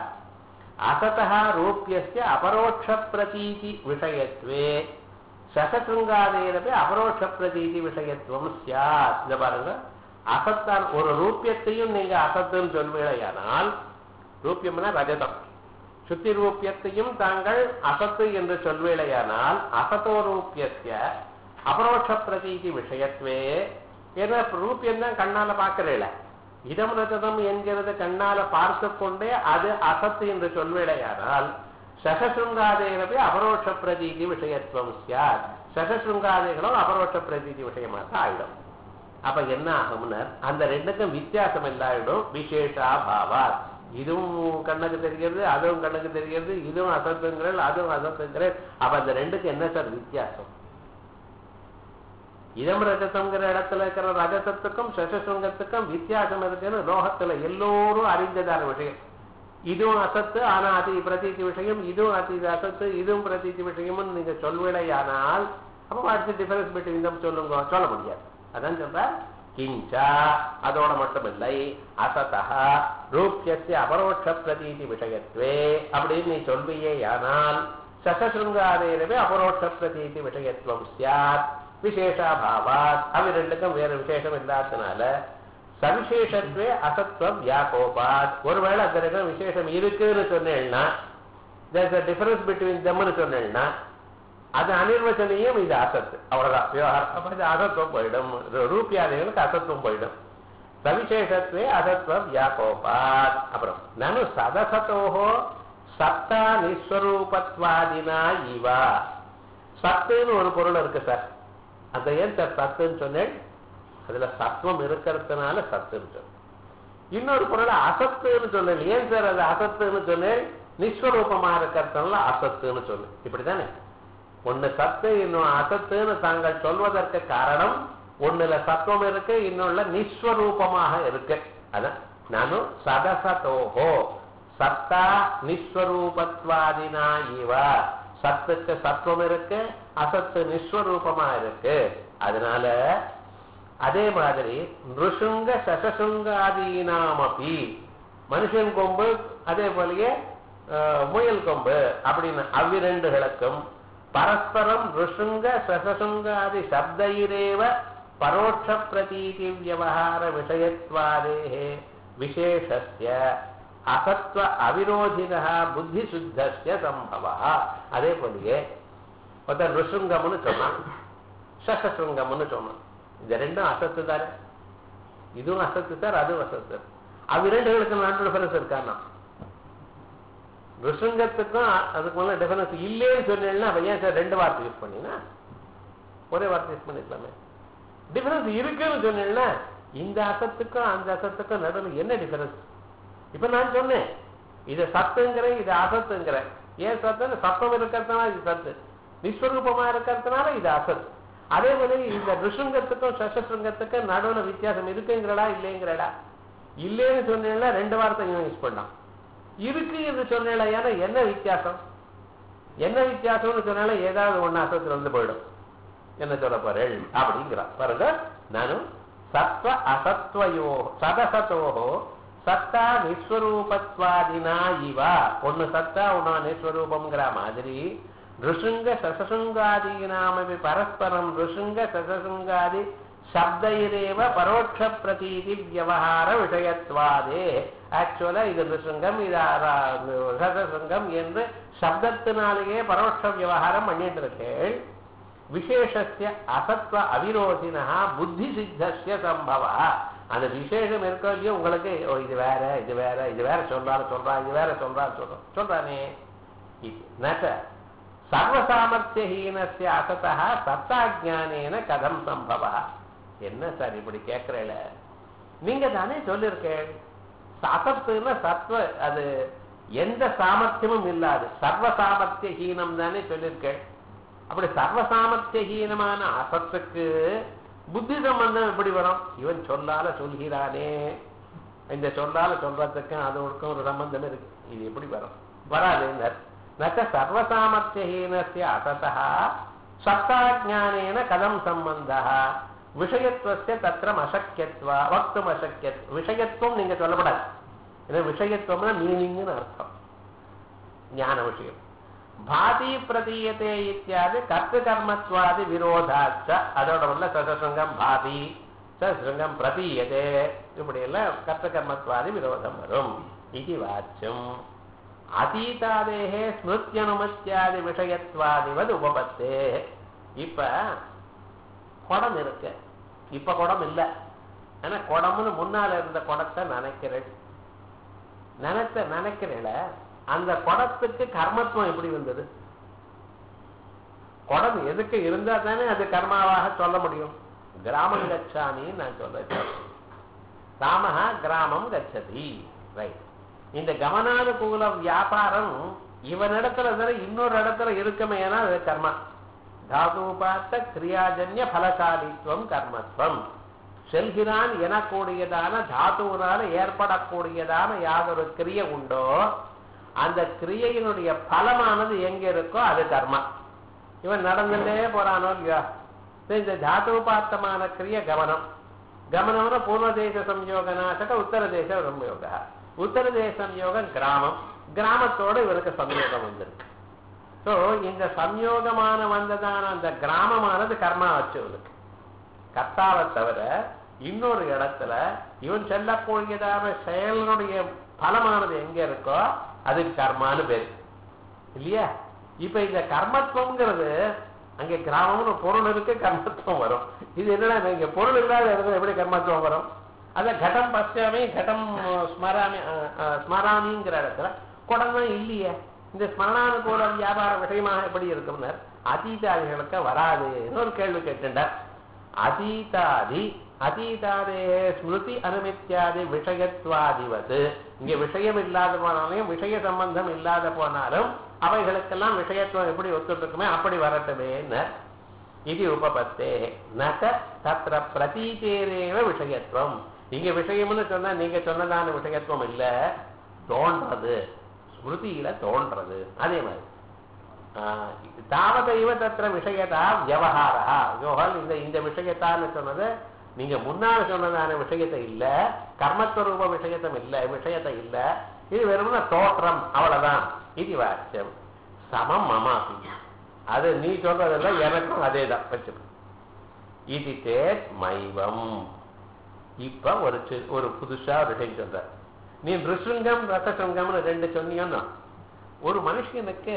அசதா ரூபியஸ்ய அபரோட்ச பிரதீதி விஷயத்வே சசசுங்காதேரப்பி அபரோட்ச பிரதீதி விஷயத்துவம் சியாத் இந்த பாருங்க அசத்தான் ஒரு ரூபியத்தையும் நீங்க அசத்துன்னு சொல்வீழையானால் ரூபியம்னா ரஜதம் சுத்தி ரூபியத்தையும் தாங்கள் அசத்து என்று சொல்வேளையானால் அசத்தோ ரூபியஸ்ய அபரோட்ச பிரதீதி விஷயத்வே ஏன்னா ரூபியம் தான் கண்ணால பார்க்கிறேல இடம் ரஜதம் என்கிறது கண்ணால பார்த்து கொண்டே அது அசத்து என்று சொல்வேளையானால் சகசுங்காதேரவே அபரோட்ச பிரதீதி விஷயத்துவம் சியாத் சகசுங்காதைகளும் அபரோட்ச பிரதீதி விஷயமா தான் ஆயிடும் அப்ப என்ன ஆகும்னா அந்த ரெண்டுக்கும் வித்தியாசம் இல்லாயிடும் விசேஷா பாவாத் இதுவும் கண்ணுக்கு தெரிகிறது அதுவும் கண்ணுக்கு தெரிகிறது இதுவும் அசத்துங்கிறல் அதுவும் அசத்துங்கிறல் அப்ப அந்த ரெண்டுக்கும் என்ன சார் வித்தியாசம் இதம் ரஜதம்ங்கிற இடத்துல இருக்கிற ரஜதத்துக்கும் சசசுங்கத்துக்கும் வித்தியாசம் இருக்குன்னு லோகத்துல எல்லோரும் அறிந்ததான விஷயம் இதுவும் அசத்து ஆனா அதி பிரதீதி விஷயம் இதுவும் அதி அசத்து இதுவும் பிரதீதி விஷயம்னு நீங்க சொல்விடையானால் அப்ப வாட்ஸ் டிஃபரன்ஸ் பிட்வீன் தம் சொல்லுங்க சொல்ல முடியாது அதான் சொல்ற கிஞ்சா அதோட மட்டுமில்லை அசதா ரூபியஸ்ய அபரோட்ச பிரதீதி விஷயத்வே அப்படின்னு நீ சொல்வியே ஆனால் சசசுங்காதேரவே அபரோட்ச பிரதீதி விஷயத்துவம் சியாத் விசேஷாபாவாத் அவை ரெண்டுக்கும் வேற விசேஷம் இல்லாததுனால சவிசேஷத்வே அசத்வம் வியாகோபாத் ஒருவேளை அந்த ரெண்டும் விசேஷம் இருக்குன்னு சொன்னேன்னா there's a difference between themனு சொன்னேன்னா அது அனிர்வச்சனையும் இது அசத்து அவ்வளவுதான் விவகாரம் அப்ப இது அசத்துவம் போயிடும் ரு- ரூபியாதிகளுக்கு அசத்துவம் போயிடும் சவிசேஷத்வே அசத்வம் வியாகோபாத் அப்புறம் நனு சதசத்தோஹோ சத்தா நிஸ்வரூபத்வாதினா இவா சத்துன்னு ஒரு பொருள் இருக்கு சார் அந்த ஏன் சார் சத்துன்னு சொன்னேன் அதுல சத்துவம் இருக்கிறதுனால சத்துன்னு சொன்னேன் இன்னொரு பொருளை அசத்துன்னு சொன்னேன் ஏன் சார் அது அசத்துன்னு சொன்னேன் நிஸ்வரூபமா இருக்கிறதுனால அசத்துன்னு சொன்னேன் இப்படிதானே ஒண்ணு சத்து இன்னும் அசத்துன்னு தாங்கள் சொல்வதற்கு காரணம் ஒண்ணுல சத்துவம் இருக்கு இன்னொன்னுல நிஸ்வரூபமாக இருக்கு அதான் நானும் சதசதோஹோ சத்தா நிஸ்வரூபத்வாதினா இவ சத்துக்கு சத்துவம் இருக்கு அசத்து நிஸ்வரூபமா இருக்கு அதனால அதே மாதிரி நிருஷுங்க சசசுங்காதீனாமபி மனுஷன் கொம்பு அதே போலயே அஹ், முயல் கொம்பு அப்படின்னு அவ்விரண்டுகளுக்கும் பரஸ்பரம் ருஷுங்க சசசுங்காதி சப்தைரேவ பரோட்ச பிரதீதி வியவஹார விஷயத்வாதேஹே விசேஷஸ்ய அசத்வ அவிரோதினா புத்தி சுத்தஸ்ய சம்பவா அதே போலயே ஒருத்தர் ருஷுங்கம்னு சொன்னான் சசசுங்கம்னு சொன்னான் இது ரெண்டும் அசத்து தானே இதுவும் அசத்து சார் அதுவும் அசத்து அது ரெண்டுகளுக்கு நாட்டு டிஃபரன்ஸ் இருக்கான்னா ருஷுங்கத்துக்கும் அதுக்கு மேல டிஃபரன்ஸ் இல்லைன்னு சொன்னீங்கன்னா அப்ப ஏன் சார் ரெண்டு வார்த்தை யூஸ் பண்ணீங்கன்னா ஒரே வார்த்தை யூஸ் பண்ணிக்கலாமே டிஃபரன்ஸ் இருக்குன்னு சொன்னீங்கன்னா இந்த அசத்துக்கும் அந்த அசத்துக்கும் நடுவில் என்ன டிஃபரன்ஸ் இப்ப நான் சொன்னேன் இது சத்துங்கிறேன் இது அசத்துங்கிறேன் ஏன் சத்துன்னு சத்தம் இருக்கிறதுனால இது சத்து விஸ்வரூபமா இருக்கிறதுனால இது அசத்து அதே மாதிரி இந்த ரிஷுங்கத்துக்கும் சசசுங்கத்துக்கும் நடுவுல வித்தியாசம் இருக்குங்கிறடா இல்லைங்கிறடா இல்லைன்னு சொன்னீங்கன்னா ரெண்டு வார்த்தை இவன் யூஸ் பண்ணான் இருக்கு என்று சொன்னேன் ஏன்னா என்ன வித்தியாசம் என்ன வித்தியாசம்னு சொன்னாலும் ஏதாவது ஒண்ணு அசத்துல இருந்து போயிடும் என்ன சொல்ல போறேன் அப்படிங்கிறான் பாருங்க நானும் சத்வ அசத்வயோ சதசத்தோஹோ சத்தா நிஸ்வரூபத்வாதினா இவா ஒண்ணு சத்தா ஒண்ணு நிஸ்வரூபம்ங்கிற மாதிரி ருஷுங்க சசசுங்காதீனாமபி பரஸ்பரம் ருஷுங்க சசசுங்காதி சப்தைரேவ பரோட்ச பிரதீதி வியவஹார விஷயத்வாதே ஆக்சுவலா இது ரிசுங்கம் இது ஆரா- சசசுங்கம் என்று சப்தத்தினாலேயே பரோட்ச விவகாரம் பண்ணிட்டு இருக்கேள் விசேஷஸ்ய அசத்வ அவிரோதினா புத்தி சித்தஸ்ய சம்பவா அந்த விசேஷம் இருக்கோ இல்லையோ உங்களுக்கு ஓ, இது வேற இது வேற இது வேற சொல்றாரு சொல்றா இது வேற சொல்றாரு சொல்றோம் சொல்றானே இது நச்ச சர்வசாமர்த்தியஹீனஸ்ய அசதா சத்தாஜானேன கதம் சம்பவா என்ன சார் இப்படி கேட்கிறேல நீங்க தானே சொல்லிருக்கேன் அசத்துன்னா சத்வ அது எந்த சாமர்த்தியமும் இல்லாது சர்வ சாமர்த்தியஹீனம் தானே சொல்லியிருக்கேன் அப்படி சர்வ சாமர்த்தியஹீனமான அசத்துக்கு புத்தி சம்பந்தம் எப்படி வரும் இவன் சொல்லால சொல்கிறானே இந்த சொல்லால சொல்றதுக்கும் அதோடுக்கும் ஒரு சம்பந்தம் இருக்கு இது எப்படி வரும் வராதுன்னர் நச்ச சர்வசாமர்த்தியஹீனஸ்ய அசதா சத்தாஜானேன கதம் சம்பந்தா விஷயத்துவஸ்ய தத்திரம் அசக்கியத்வா வக்தும் அசக்கியத் விஷயத்துவம் நீங்க சொல்லப்படாது ஏன்னா விஷயத்துவம்னா மீனிங்னு அர்த்தம் ஞான விஷயம் பாதி பிரதீயத்தே இத்தியாதி கர்த்து கர்மத்வாதி விரோதாச்ச அதோட உள்ள சசசங்கம் பாதி சசங்கம் பிரதீயதே இப்படி எல்லாம் கர்த்த கர்மத்வாதி விரோதம் வரும் இது வாச்சியம் அதீதாதேகே ஸ்மிருத்தியனுமத்தியாதி விஷயத்வாதிவது உபபத்தே இப்ப குடம் இருக்கு இப்ப குடம் இல்ல ஆனா குடம்னு முன்னால இருந்த குடத்தை நினைக்கிறேன் நினைச்ச நினைக்கிறேல அந்த குடத்துக்கு கர்மத்துவம் எப்படி வந்தது குடம் எதுக்கு இருந்தா தானே அது கர்மாவாக சொல்ல முடியும் கிராமம் கச்சாமின்னு நான் சொல்றேன் ராமஹா கிராமம் கச்சதி ரைட் இந்த கமனானுகூல வியாபாரம் இவனிடத்துல தானே இன்னொரு இடத்துல இருக்குமே ஏன்னா அது கர்மா தாதுபாத்த கிரியாஜன்ய பலசாலித்துவம் கர்மத்துவம் செல்கிறான் எனக்கூடியதான தாத்துவனால ஏற்படக்கூடியதான யாதொரு கிரியை உண்டோ அந்த கிரியையினுடைய பலமானது எங்க இருக்கோ அது கர்மா இவன் நடந்துட்டே போறானோ இல்லையா சரி, இந்த தாத்துபாத்தமான கிரிய கவனம் கமனம்னா பூர்வ தேச சம்யோக நாசக உத்தர தேச சம்யோக உத்தர தேச சம்யோகம் கிராமம் கிராமத்தோட இவருக்கு சம்யோகம் வந்திருக்கு ஸோ இந்த சம்யோகமான வந்ததான அந்த கிராமமானது கர்மா வச்சவனுக்கு கர்த்தாவை தவிர இன்னொரு இடத்துல இவன் செல்லக்கூடியதான செயலினுடைய பலமானது எங்க இருக்கோ அதுக்கு கர்மான்னு பேரு இல்லையா இப்ப இந்த கர்மத்துவம்ங்கிறது அங்க கிராமம்னு பொருள் இருக்கு கர்மத்துவம் வரும் இது என்னன்னா இங்க பொருள் இல்லாத இடத்துல எப்படி கர்மத்துவம் வரும் அத கடம் பசியாமி கடம் ஸ்மராமி அஹ், அஹ், ஸ்மராமிங்கிற இடத்துல குடம் தான் இல்லையே இந்த ஸ்மரணானுகூல வியாபார விஷயமாக எப்படி இருக்கும்னர் அதீதாதிகளுக்கு வராது ஒரு கேள்வி கேட்டுண்டார் அதீதாதி அதீதாதே ஸ்மிருதி அனுமித்யாதி விஷயத்வாதிவது இங்க விஷயம் இல்லாத போனாலும் விஷய சம்பந்தம் இல்லாத போனாலும் அவைகளுக்கெல்லாம் விஷயத்துவம் எப்படி ஒத்துட்டு இருக்குமே அப்படி வரட்டுமேன்னு இது உபபத்தே நக தத்திர பிரதீதேரேவ விஷயத்துவம் இங்க விஷயம்னு சொன்னா நீங்க சொன்னதான விஷயத்துவம் இல்ல தோன்றது ஸ்மிருதியில தோன்றது அதே மாதிரி ஆஹ் தாவதைவ தத்திர விஷயத்தா வியவஹாரா யோகல் இந்த இந்த விஷயத்தான்னு சொன்னது நீங்க முன்னால சொன்னதான விஷயத்தை இல்ல கர்மஸ்வரூப விஷயத்தம் இல்ல விஷயத்தை இல்ல இது வெறும்னா தோற்றம் அவ்வளவுதான் இது வாக்கியம் சமம் மமாபி அது நீ சொல்றதில்ல எனக்கும் அதே தான் வச்சு இது தேட் மைவம் இப்ப ஒரு சி- ஒரு புதுசா ஒரு விஷயம் சொல்ற நீ ரிசுங்கம் ரசசுங்கம்னு ரெண்டு சொன்னியோன்னா ஒரு மனுஷனுக்கு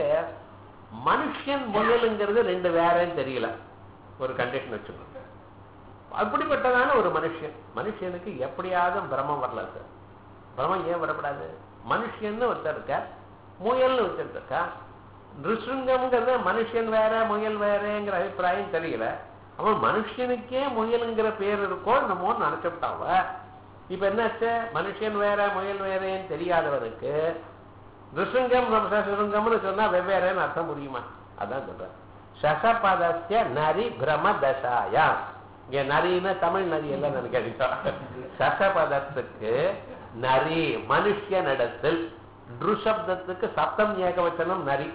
மனுஷன் முயலுங்கிறது ரெண்டு வேறேன்னு தெரியல ஒரு கண்டிஷன் வச்சுக்கணும் அப்படிப்பட்டதான ஒரு மனுஷன் மனுஷனுக்கு எப்படியாவது பிரமம் வரல சார் பிரமம் ஏன் வரப்படாது மனுஷன்னு ஒருத்தர் இருக்கார் முயல்னு ஒருத்தர் இருக்கா நிருசுங்கம்ங்கிறது மனுஷன் வேற முயல் வேறங்கிற அபிப்பிராயம் தெரியல அவன் மனுஷனுக்கே முயலுங்கிற பேர் இருக்கோ என்னமோ நினைச்சுட்டாவ இப்ப என்னாச்சு மனுஷன் வேற முயல் வேறேன்னு தெரியாதவருக்கு ரிசுங்கம் சுருங்கம்னு சொன்னா வெவ்வேறேன்னு அர்த்தம் புரியுமா அதான் சொல்றேன் சசபதஸ்ய நரி பிரம தசாயா இங்க நரின்னு தமிழ் நரி எல்லாம் நினைக்காதீங்க சசபதத்துக்கு நரி மனுஷனிடத்தில் ருஷப்தத்துக்கு சப்தம் ஏகவச்சனம் நரி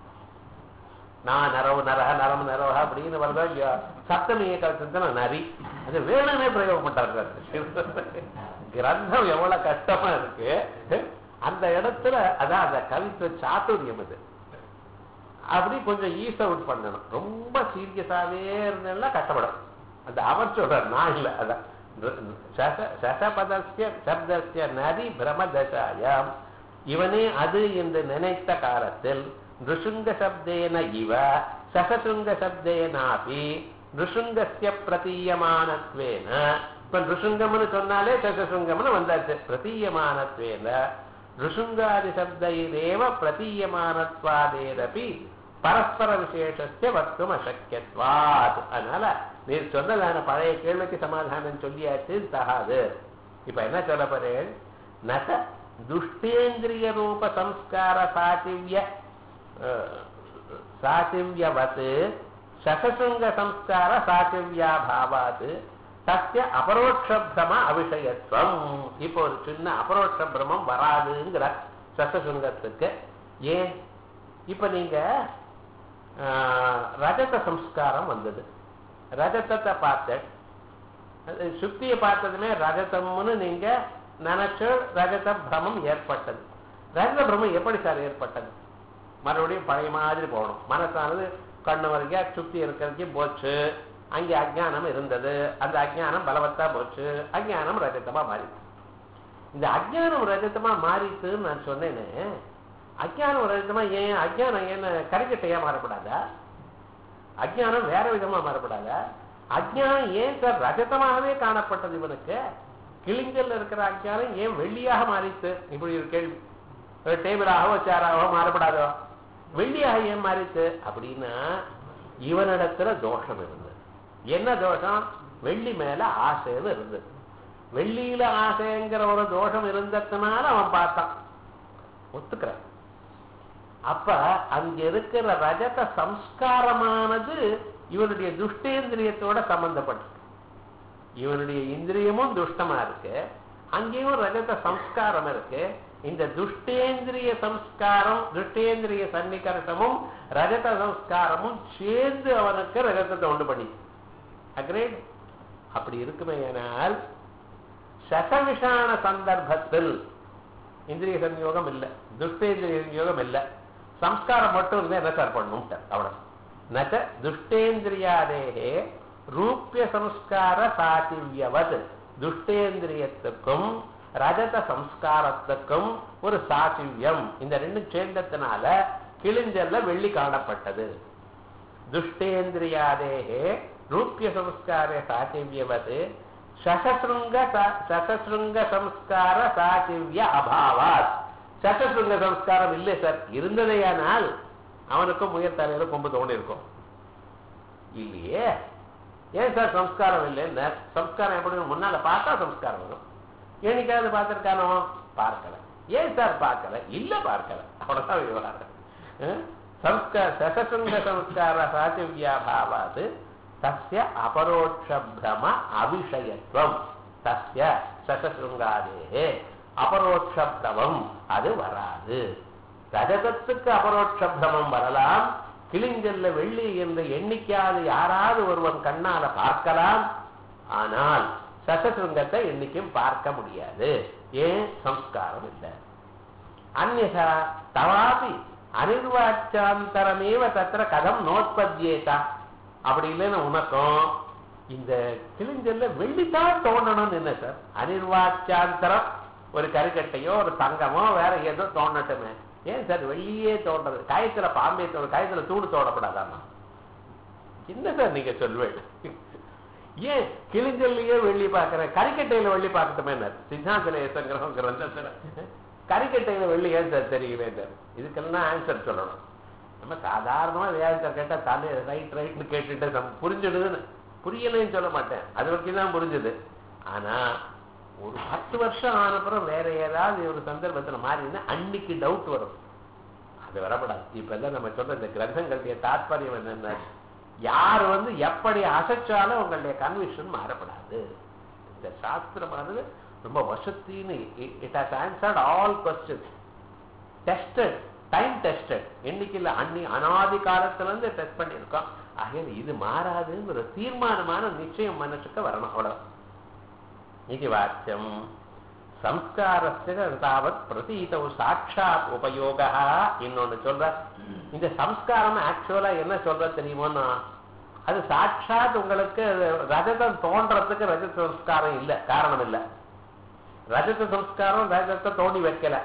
நான் நரவு நரக நரம் நரவா அப்படின்னு வருதோ இல்லையோ சப்தம் ஏகவச்சனத்துல நரி அது வேணும்னே பிரயோகம் பண்றாரு கிரந்தம் எவ்வளவு கஷ்டமா இருக்கு அந்த இடத்துல அதான் அந்த கவித்துவ சாத்துரியம் அது அப்படி கொஞ்சம் ஈஸ் அவுட் பண்ணணும் ரொம்ப சீரியஸாவே இருந்தேன்னா கஷ்டப்படும் அந்த அவர் சொல்றார் நான் இல்ல அதான் சச- சசபதஸ்ய சப்தஸ்ய நரி பிரமதசாயம் இவனே அது என்று நினைத்த காலத்தில் நிருசுங்க சப்தேன இவ சசசுங்க சப்தேனாபி நிருசுங்கஸ்ய பிரதீயமானத்வேன இப்ப நிருசுங்கம்னு சொன்னாலே சசசுங்கம்னு வந்தாச்சு பிரதீயமானத்வேன ருசுங்காதி சப்தைரேவ பிரதீயமானத்வாதேரபி பரஸ்பர விசேஷஸ்ய வக்தும் அசக்கியத்வாத் அதனால நீர் சொன்னதான பழைய கேள்விக்கு சமாதானம் சொல்லியாச்சு இது தகாது இப்ப என்ன சொல்ல போறேன் நக துஷ்டேந்திரிய ரூப சம்ஸ்கார சாட்டிவ்ய அஹ், சாட்டிவ்யவத் சசசுங்க சம்ஸ்கார சாட்டிவ்யாபாவாத் சத்திய அபரோட்ச பிரம அபிஷயத்துவம் இப்போ ஒரு சின்ன அபரோட்ச பிரமம் வராதுங்கிற சசசுங்கத்துக்கு ஏன் இப்ப நீங்க ஆஹ், ரஜத சம்ஸ்காரம் வந்தது ரஜதத்தை பார்த்த அது சுத்தியை பார்த்ததுமே ரஜதம்னு நீங்க நினைச்சு ரஜத பிரமம் ஏற்பட்டது ரஜத பிரமம் எப்படி சார் ஏற்பட்டது மறுபடியும் பழைய மாதிரி போகணும் மனசானது கண்ணு வரைக்கும் சுத்தி இருக்கிறதுக்கு போச்சு அங்கே அஜ்ஞானம் இருந்தது அந்த அஜ்ஞானம் பலவத்தா போச்சு அஜ்ஞானம் ரஜதமா மாறிச்சு இந்த அஜ்ஞானம் ரஜதமா மாறிட்டுன்னு நான் சொன்னேனே அஜ்ஞானம் ரஜதமா ஏன் அஜ்ஞானம் ஏன் கரிக்கட்டையா மாறப்படாதா அஜ்ஞானம் வேற விதமா மாறப்படாதா அஜ்ஞானம் ஏன் சார் ரஜதமாகவே காணப்பட்டது இவனுக்கு கிளிங்கல்ல இருக்கிற அஜ்ஞானம் ஏன் வெள்ளியாக மாறிச்சு இப்படி ஒரு கேள்வி ஒரு டேபிளாகவோ சேராகவோ மாறப்படாதோ வெள்ளியாக ஏன் மாறிச்சு அப்படின்னா இவனிடத்துல தோஷம் இருந்தது என்ன தோஷம் வெள்ளி மேல ஆசைன்னு இருந்தது வெள்ளியில ஆசைங்கிற ஒரு தோஷம் இருந்ததுனால அவன் பார்த்தான் ஒத்துக்கிறேன் அப்ப அங்க இருக்கிற ரஜத சம்ஸ்காரமானது இவனுடைய துஷ்டேந்திரியத்தோட சம்பந்தப்பட்டது இவனுடைய இந்திரியமும் துஷ்டமா இருக்கு அங்கேயும் ரஜத சம்ஸ்காரம் இருக்கு இந்த துஷ்டேந்திரிய சம்ஸ்காரம் துஷ்டேந்திரிய சன்னிகர்ஷமும் ரஜத சம்ஸ்காரமும் சேர்ந்து அவனுக்கு ரஜதத்தை உண்டு பண்ணி அக்ரேட் அப்படி இருக்குமேயானால் சசவிஷான சந்தர்ப்பத்தில் இந்திரிய சன்யோகம் இல்லை துஷ்டேந்திரிய சன்யோகம் இல்லை சம்ஸ்காரம் மட்டும் இருந்தா என்ன சார் பண்ணும் அவ்வளவு நச்ச துஷ்டேந்திரியாதேகே ரூபிய சம்ஸ்கார சாதிவியவத் துஷ்டேந்திரியத்துக்கும் ரஜத சம்ஸ்காரத்துக்கும் ஒரு சாதிவியம் இந்த ரெண்டும் சேர்ந்ததுனால கிழிஞ்சல்ல வெள்ளி காணப்பட்டது துஷ்டேந்திரியாதேகே ரூபிய சம்ஸ்கார சாதிவியவத் சசசிருங்க சசசிருங்க சம்ஸ்கார சாதிவிய அபாவாத் சசசிருங்க சம்ஸ்காரம் இல்லை சார் இருந்ததையானால் அவனுக்கும் முயல் தலையில கொம்பு தோண்டி இருக்கும் இல்லையே ஏன் சார் சம்ஸ்காரம் இல்லைன்னு சம்ஸ்காரம் எப்படி முன்னால பார்த்தா சம்ஸ்காரம் வரும் என்னைக்காவது பார்த்திருக்கானோ பார்க்கல ஏன் சார் பார்க்கல இல்ல பார்க்கல அவ்வளவுதான் விவகாரம் அஹ்? சம்ஸ்கார சசசுங்க சம்ஸ்கார சாத்திவியாபாவாது தஸ்ய அபரோட்ச பிரம அவிஷயத்துவம் தஸ்ய சசசுங்காதேகே அபரோட்ச பிரமம் அது வராது ரஜதத்துக்கு அபரோட்ச பிரமம் வரலாம் கிளிஞ்சல்ல வெள்ளி என்று எண்ணிக்கையாவது யாராவது ஒருவன் கண்ணால பார்க்கலாம் ஆனால் சசசுங்கத்தை என்னைக்கும் பார்க்க முடியாது ஏன் சம்ஸ்காரம் இல்லை அந்நா தவாபி அனிர்வாச்சாந்தரமேவ தத்திர கதம் நோத்பத்தியேதா அப்படி இல்லைன்னு உனக்கும் இந்த கிழிஞ்சல்ல வெள்ளித்தான் தோண்டணும்னு என்ன சார் அனிர்வாச்சாந்தரம் ஒரு கருக்கட்டையோ ஒரு தங்கமோ வேற ஏதோ தோண்டட்டுமே ஏன் சார் வெள்ளியே தோன்றது காயத்துல பாம்பே தோண காயத்துல தூடு தோடப்படாதாமா என்ன சார் நீங்க சொல்வேன் ஏன் கிழிஞ்சல்லையே வெள்ளி பார்க்கிறேன் கறிக்கட்டையில வெள்ளி பார்க்கட்டுமே சித்தாந்தல சங்கிரகம் கிரந்தத்துல கறிக்கட்டையில வெள்ளி ஏன் சார் தெரியவே சார் இதுக்கெல்லாம் ஆன்சர் சொல்லணும் நம்ம சாதாரணமா வேதத்தை கேட்டா தலை ரைட் ரைட்னு கேட்டுட்டு நம்ம புரிஞ்சிடுதுன்னு புரியலைன்னு சொல்ல மாட்டேன் அது வரைக்கும் தான் புரிஞ்சுது ஆனா ஒரு பத்து வருஷம் ஆனப்புறம் வேற ஏதாவது ஒரு சந்தர்ப்பத்துல மாறினா அன்னைக்கு டவுட் வரும் அது வரப்படாது இப்ப எல்லாம் நம்ம சொல்ற இந்த கிரந்தங்களுடைய தாற்பயம் என்னென்ன யார் வந்து எப்படி அசைச்சாலும் உங்களுடைய கன்விஷன் மாறப்படாது இந்த சாஸ்திரமானது ரொம்ப வசத்தின்னு it has answered all questions tested time tested எண்ணிக்கையில் அன்னி அனாதி காலத்துல இருந்து டெஸ்ட் பண்ணியிருக்கோம் ஆகையால் இது மாறாதுங்கிற தீர்மானமான நிச்சயம் மனசுக்கு வரணும் அவ்வளவு இது வாக்கியம் சம்ஸ்காரஸ்ய தாவத் பிரதீதவு சாட்சாத் உபயோகா இன்னொன்னு சொல்ற இந்த சம்ஸ்காரம் ஆக்சுவலா என்ன சொல்ற தெரியுமோன்னா அது சாட்சாத் உங்களுக்கு ரஜதம் தோன்றதுக்கு ரஜத சம்ஸ்காரம் இல்ல காரணம் இல்ல ரஜத சம்ஸ்காரம் ரஜத்தை தோண்டி வைக்கல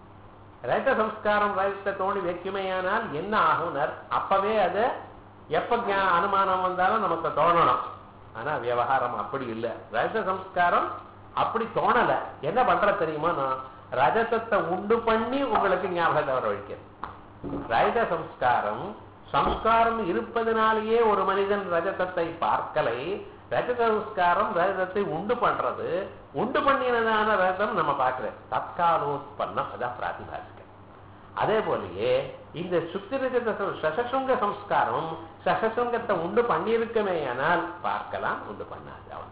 ரஜத சம்ஸ்காரம் ரஜத்தை தோண்டி வைக்குமேயானால் என்ன ஆகுனர் அப்பவே அது எப்ப ஞா- அனுமானம் வந்தாலும் நமக்கு தோணணும் ஆனா விவகாரம் அப்படி இல்லை ரஜத சம்ஸ்காரம் அப்படி தோணல என்ன பண்ற தெரியுமா நான் ரஜதத்தை உண்டு பண்ணி உங்களுக்கு ஞாபகத்தை வர வைக்கிறது ரஜத சம்ஸ்காரம் சம்ஸ்காரம் இருப்பதனாலேயே ஒரு மனிதன் ரஜதத்தை பார்க்கலை ரஜத சம்ஸ்காரம் ரஜதத்தை உண்டு பண்றது உண்டு பண்ணினதான ரஜதம் நம்ம பார்க்கிறோம் தற்காலோத்பன்னம் அதான் பிராதிபாசிகம் அதே போலயே இந்த சுத்திரஜத சசசுங்க சம்ஸ்காரம் சசசுங்கத்தை உண்டு பண்ணியிருக்கமேயானால் பார்க்கலாம் உண்டு பண்ணாது அவன்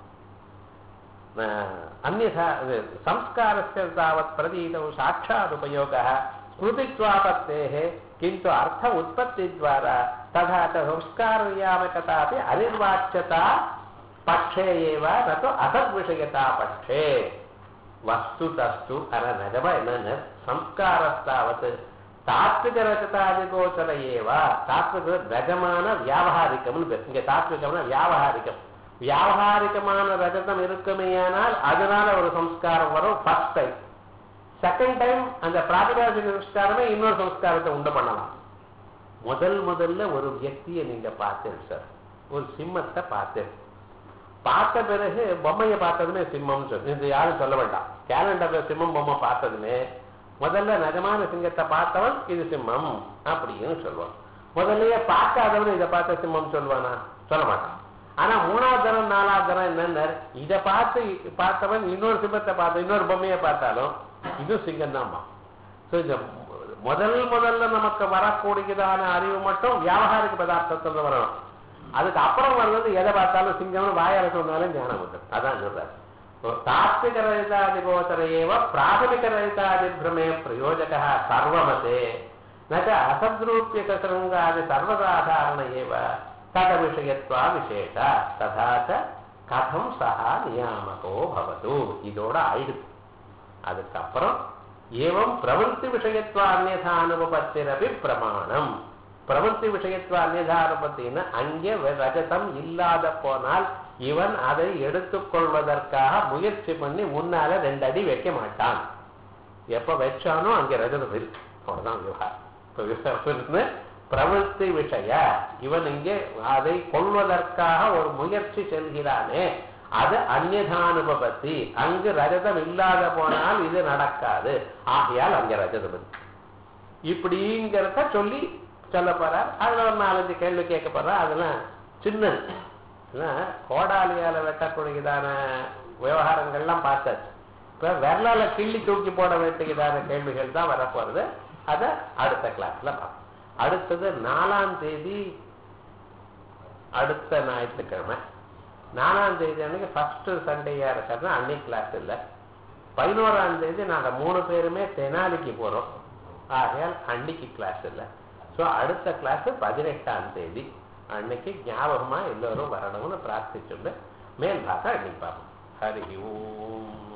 अन्यथा संस्कारस्य तावत् प्रतीतौ साक्षादुपयोगः स्मृतित्वापत्तेः किन्तु अर्थ उत्पत्तिद्वारा तथा च संस्कारनियामकता अपि अनिर्वाच्यता पक्षे एव न तु असद्विषयता पक्षे वस्तुतस्तु अन नजम न संस्कारस्तावत् தாத்விகரகதாதிகோச்சர ஏவ தாத்விக ரஜமான வியாபகாரிக்கம்னு பேர் இங்க தாத்விகம்னா வியாபகாரிக்கம் வியாபகாரிகமான ரஜதம் இருக்குமேயானால் அதனால ஒரு சம்ஸ்காரம் வரும் ஃபர்ஸ்ட் டைம் செகண்ட் டைம் அந்த பிராதிபாசிக சம்ஸ்காரமே இன்னொரு சம்ஸ்காரத்தை உண்டு பண்ணலாம் முதல் முதல்ல ஒரு வியக்தியை நீங்க பார்த்தேன் சார் ஒரு சிம்மத்தை பார்த்தேன் பார்த்த பிறகு பொம்மையை பார்த்ததுமே சிம்மம்னு சொல்லு இது யாரும் சொல்ல வேண்டாம் கேலண்டர்ல சிம்மம் பொம்மை பார்த்ததுமே முதல்ல நிஜமான சிங்கத்தை பார்த்தவன் இது சிம்மம் அப்படின்னு சொல்லுவான் முதல்லயே பார்க்காதவன் இதை பார்த்த சிம்மம் சொல்லுவானா சொல்ல மாட்டான் ஆனா மூணாவது தரம் நாலாவது தரம் என்னன்னு இதை பார்த்து பார்த்தவன் இன்னொரு சிம்மத்தை பார்த்து இன்னொரு பொம்மையை பார்த்தாலும் இது சிங்கம் தான் ஸோ இந்த முதல் முதல்ல நமக்கு வரக்கூடியதான அறிவு மட்டும் வியாபாரிக பதார்த்தத்துல வரணும் அதுக்கு அப்புறம் வர்றது எதை பார்த்தாலும் சிங்கம்னு வாயால சொன்னாலும் ஞானம் வந்துடும் அதான் சொல்றாரு தாத்விக ரहितादि गोचर एव प्राथमिक रहितादि भ्रमे प्रयोजकः सर्वमते न च असद्रूप्यकसृङ्गादि सर्वसाधारण एव तदविषयत्वा विशेष तथा च கதம் சஹா நியாமகோ பவது இதோட ஆயிடுது அதுக்கப்புறம் ஏவம் பிரவೃತ್ತಿ விஷயத்துவ அந்நியதா அனுபவத்திரபி பிரமாணம் பிரவೃತ್ತಿ விஷயத்துவ அந்நியதா அனுபவத்தின்னு அங்கே ரஜதம் இல்லாத போனால் இவன் அதை எடுத்துக்கொள்வதற்காக முயற்சி பண்ணி முன்னால ரெண்டு அடி வைக்க மாட்டான் எப்ப வச்சானோ அங்க ரஜதம் இருக்கு அவ்வளவுதான் விவகாரம் இப்ப விவகாரம் பிரவೃತ್ತಿ விஷய இவன் இங்கே அதை கொள்வதற்காக ஒரு முயற்சி செல்கிறானே அது அந்நியதானுபவத்தி அங்கு ரஜதம் இல்லாத போனால் இது நடக்காது ஆகையால் அங்க ரஜதம் இருக்கு இப்படிங்கிறத சொல்லி சொல்ல போறார் அதுல ஒரு நாலஞ்சு கேள்வி கேட்க போறார் அதெல்லாம் சின்னது ஏன்னா, கோடாலியால வெட்டக்கூடியதான விவகாரங்கள்லாம் பார்த்தாச்சு இப்ப விரலால கிள்ளி தூக்கி போட வேண்டியதான கேள்விகள் தான் வரப்போறது அதை அடுத்த கிளாஸ்ல பார்ப்போம் அடுத்தது நாலாம் தேதி அடுத்த ஞாயிற்றுக்கிழமை நாலாம் தேதி அன்னைக்கு ஃபர்ஸ்ட் சண்டேயா இருக்கிறது அன்னைக்கு கிளாஸ் இல்லை பதினோராம் தேதி நாங்க மூணு பேருமே தெனாலிக்கு போறோம் ஆகையால் அன்னைக்கு கிளாஸ் இல்லை ஸோ அடுத்த கிளாஸ் பதினெட்டாம் தேதி அன்னைக்கு ஞாபகமா எல்லோரும் வரணும்னு பிரார்த்திச்சுண்டு மேல் பாகம் அன்னைக்கு பார்ப்போம் ஹரி ஓம்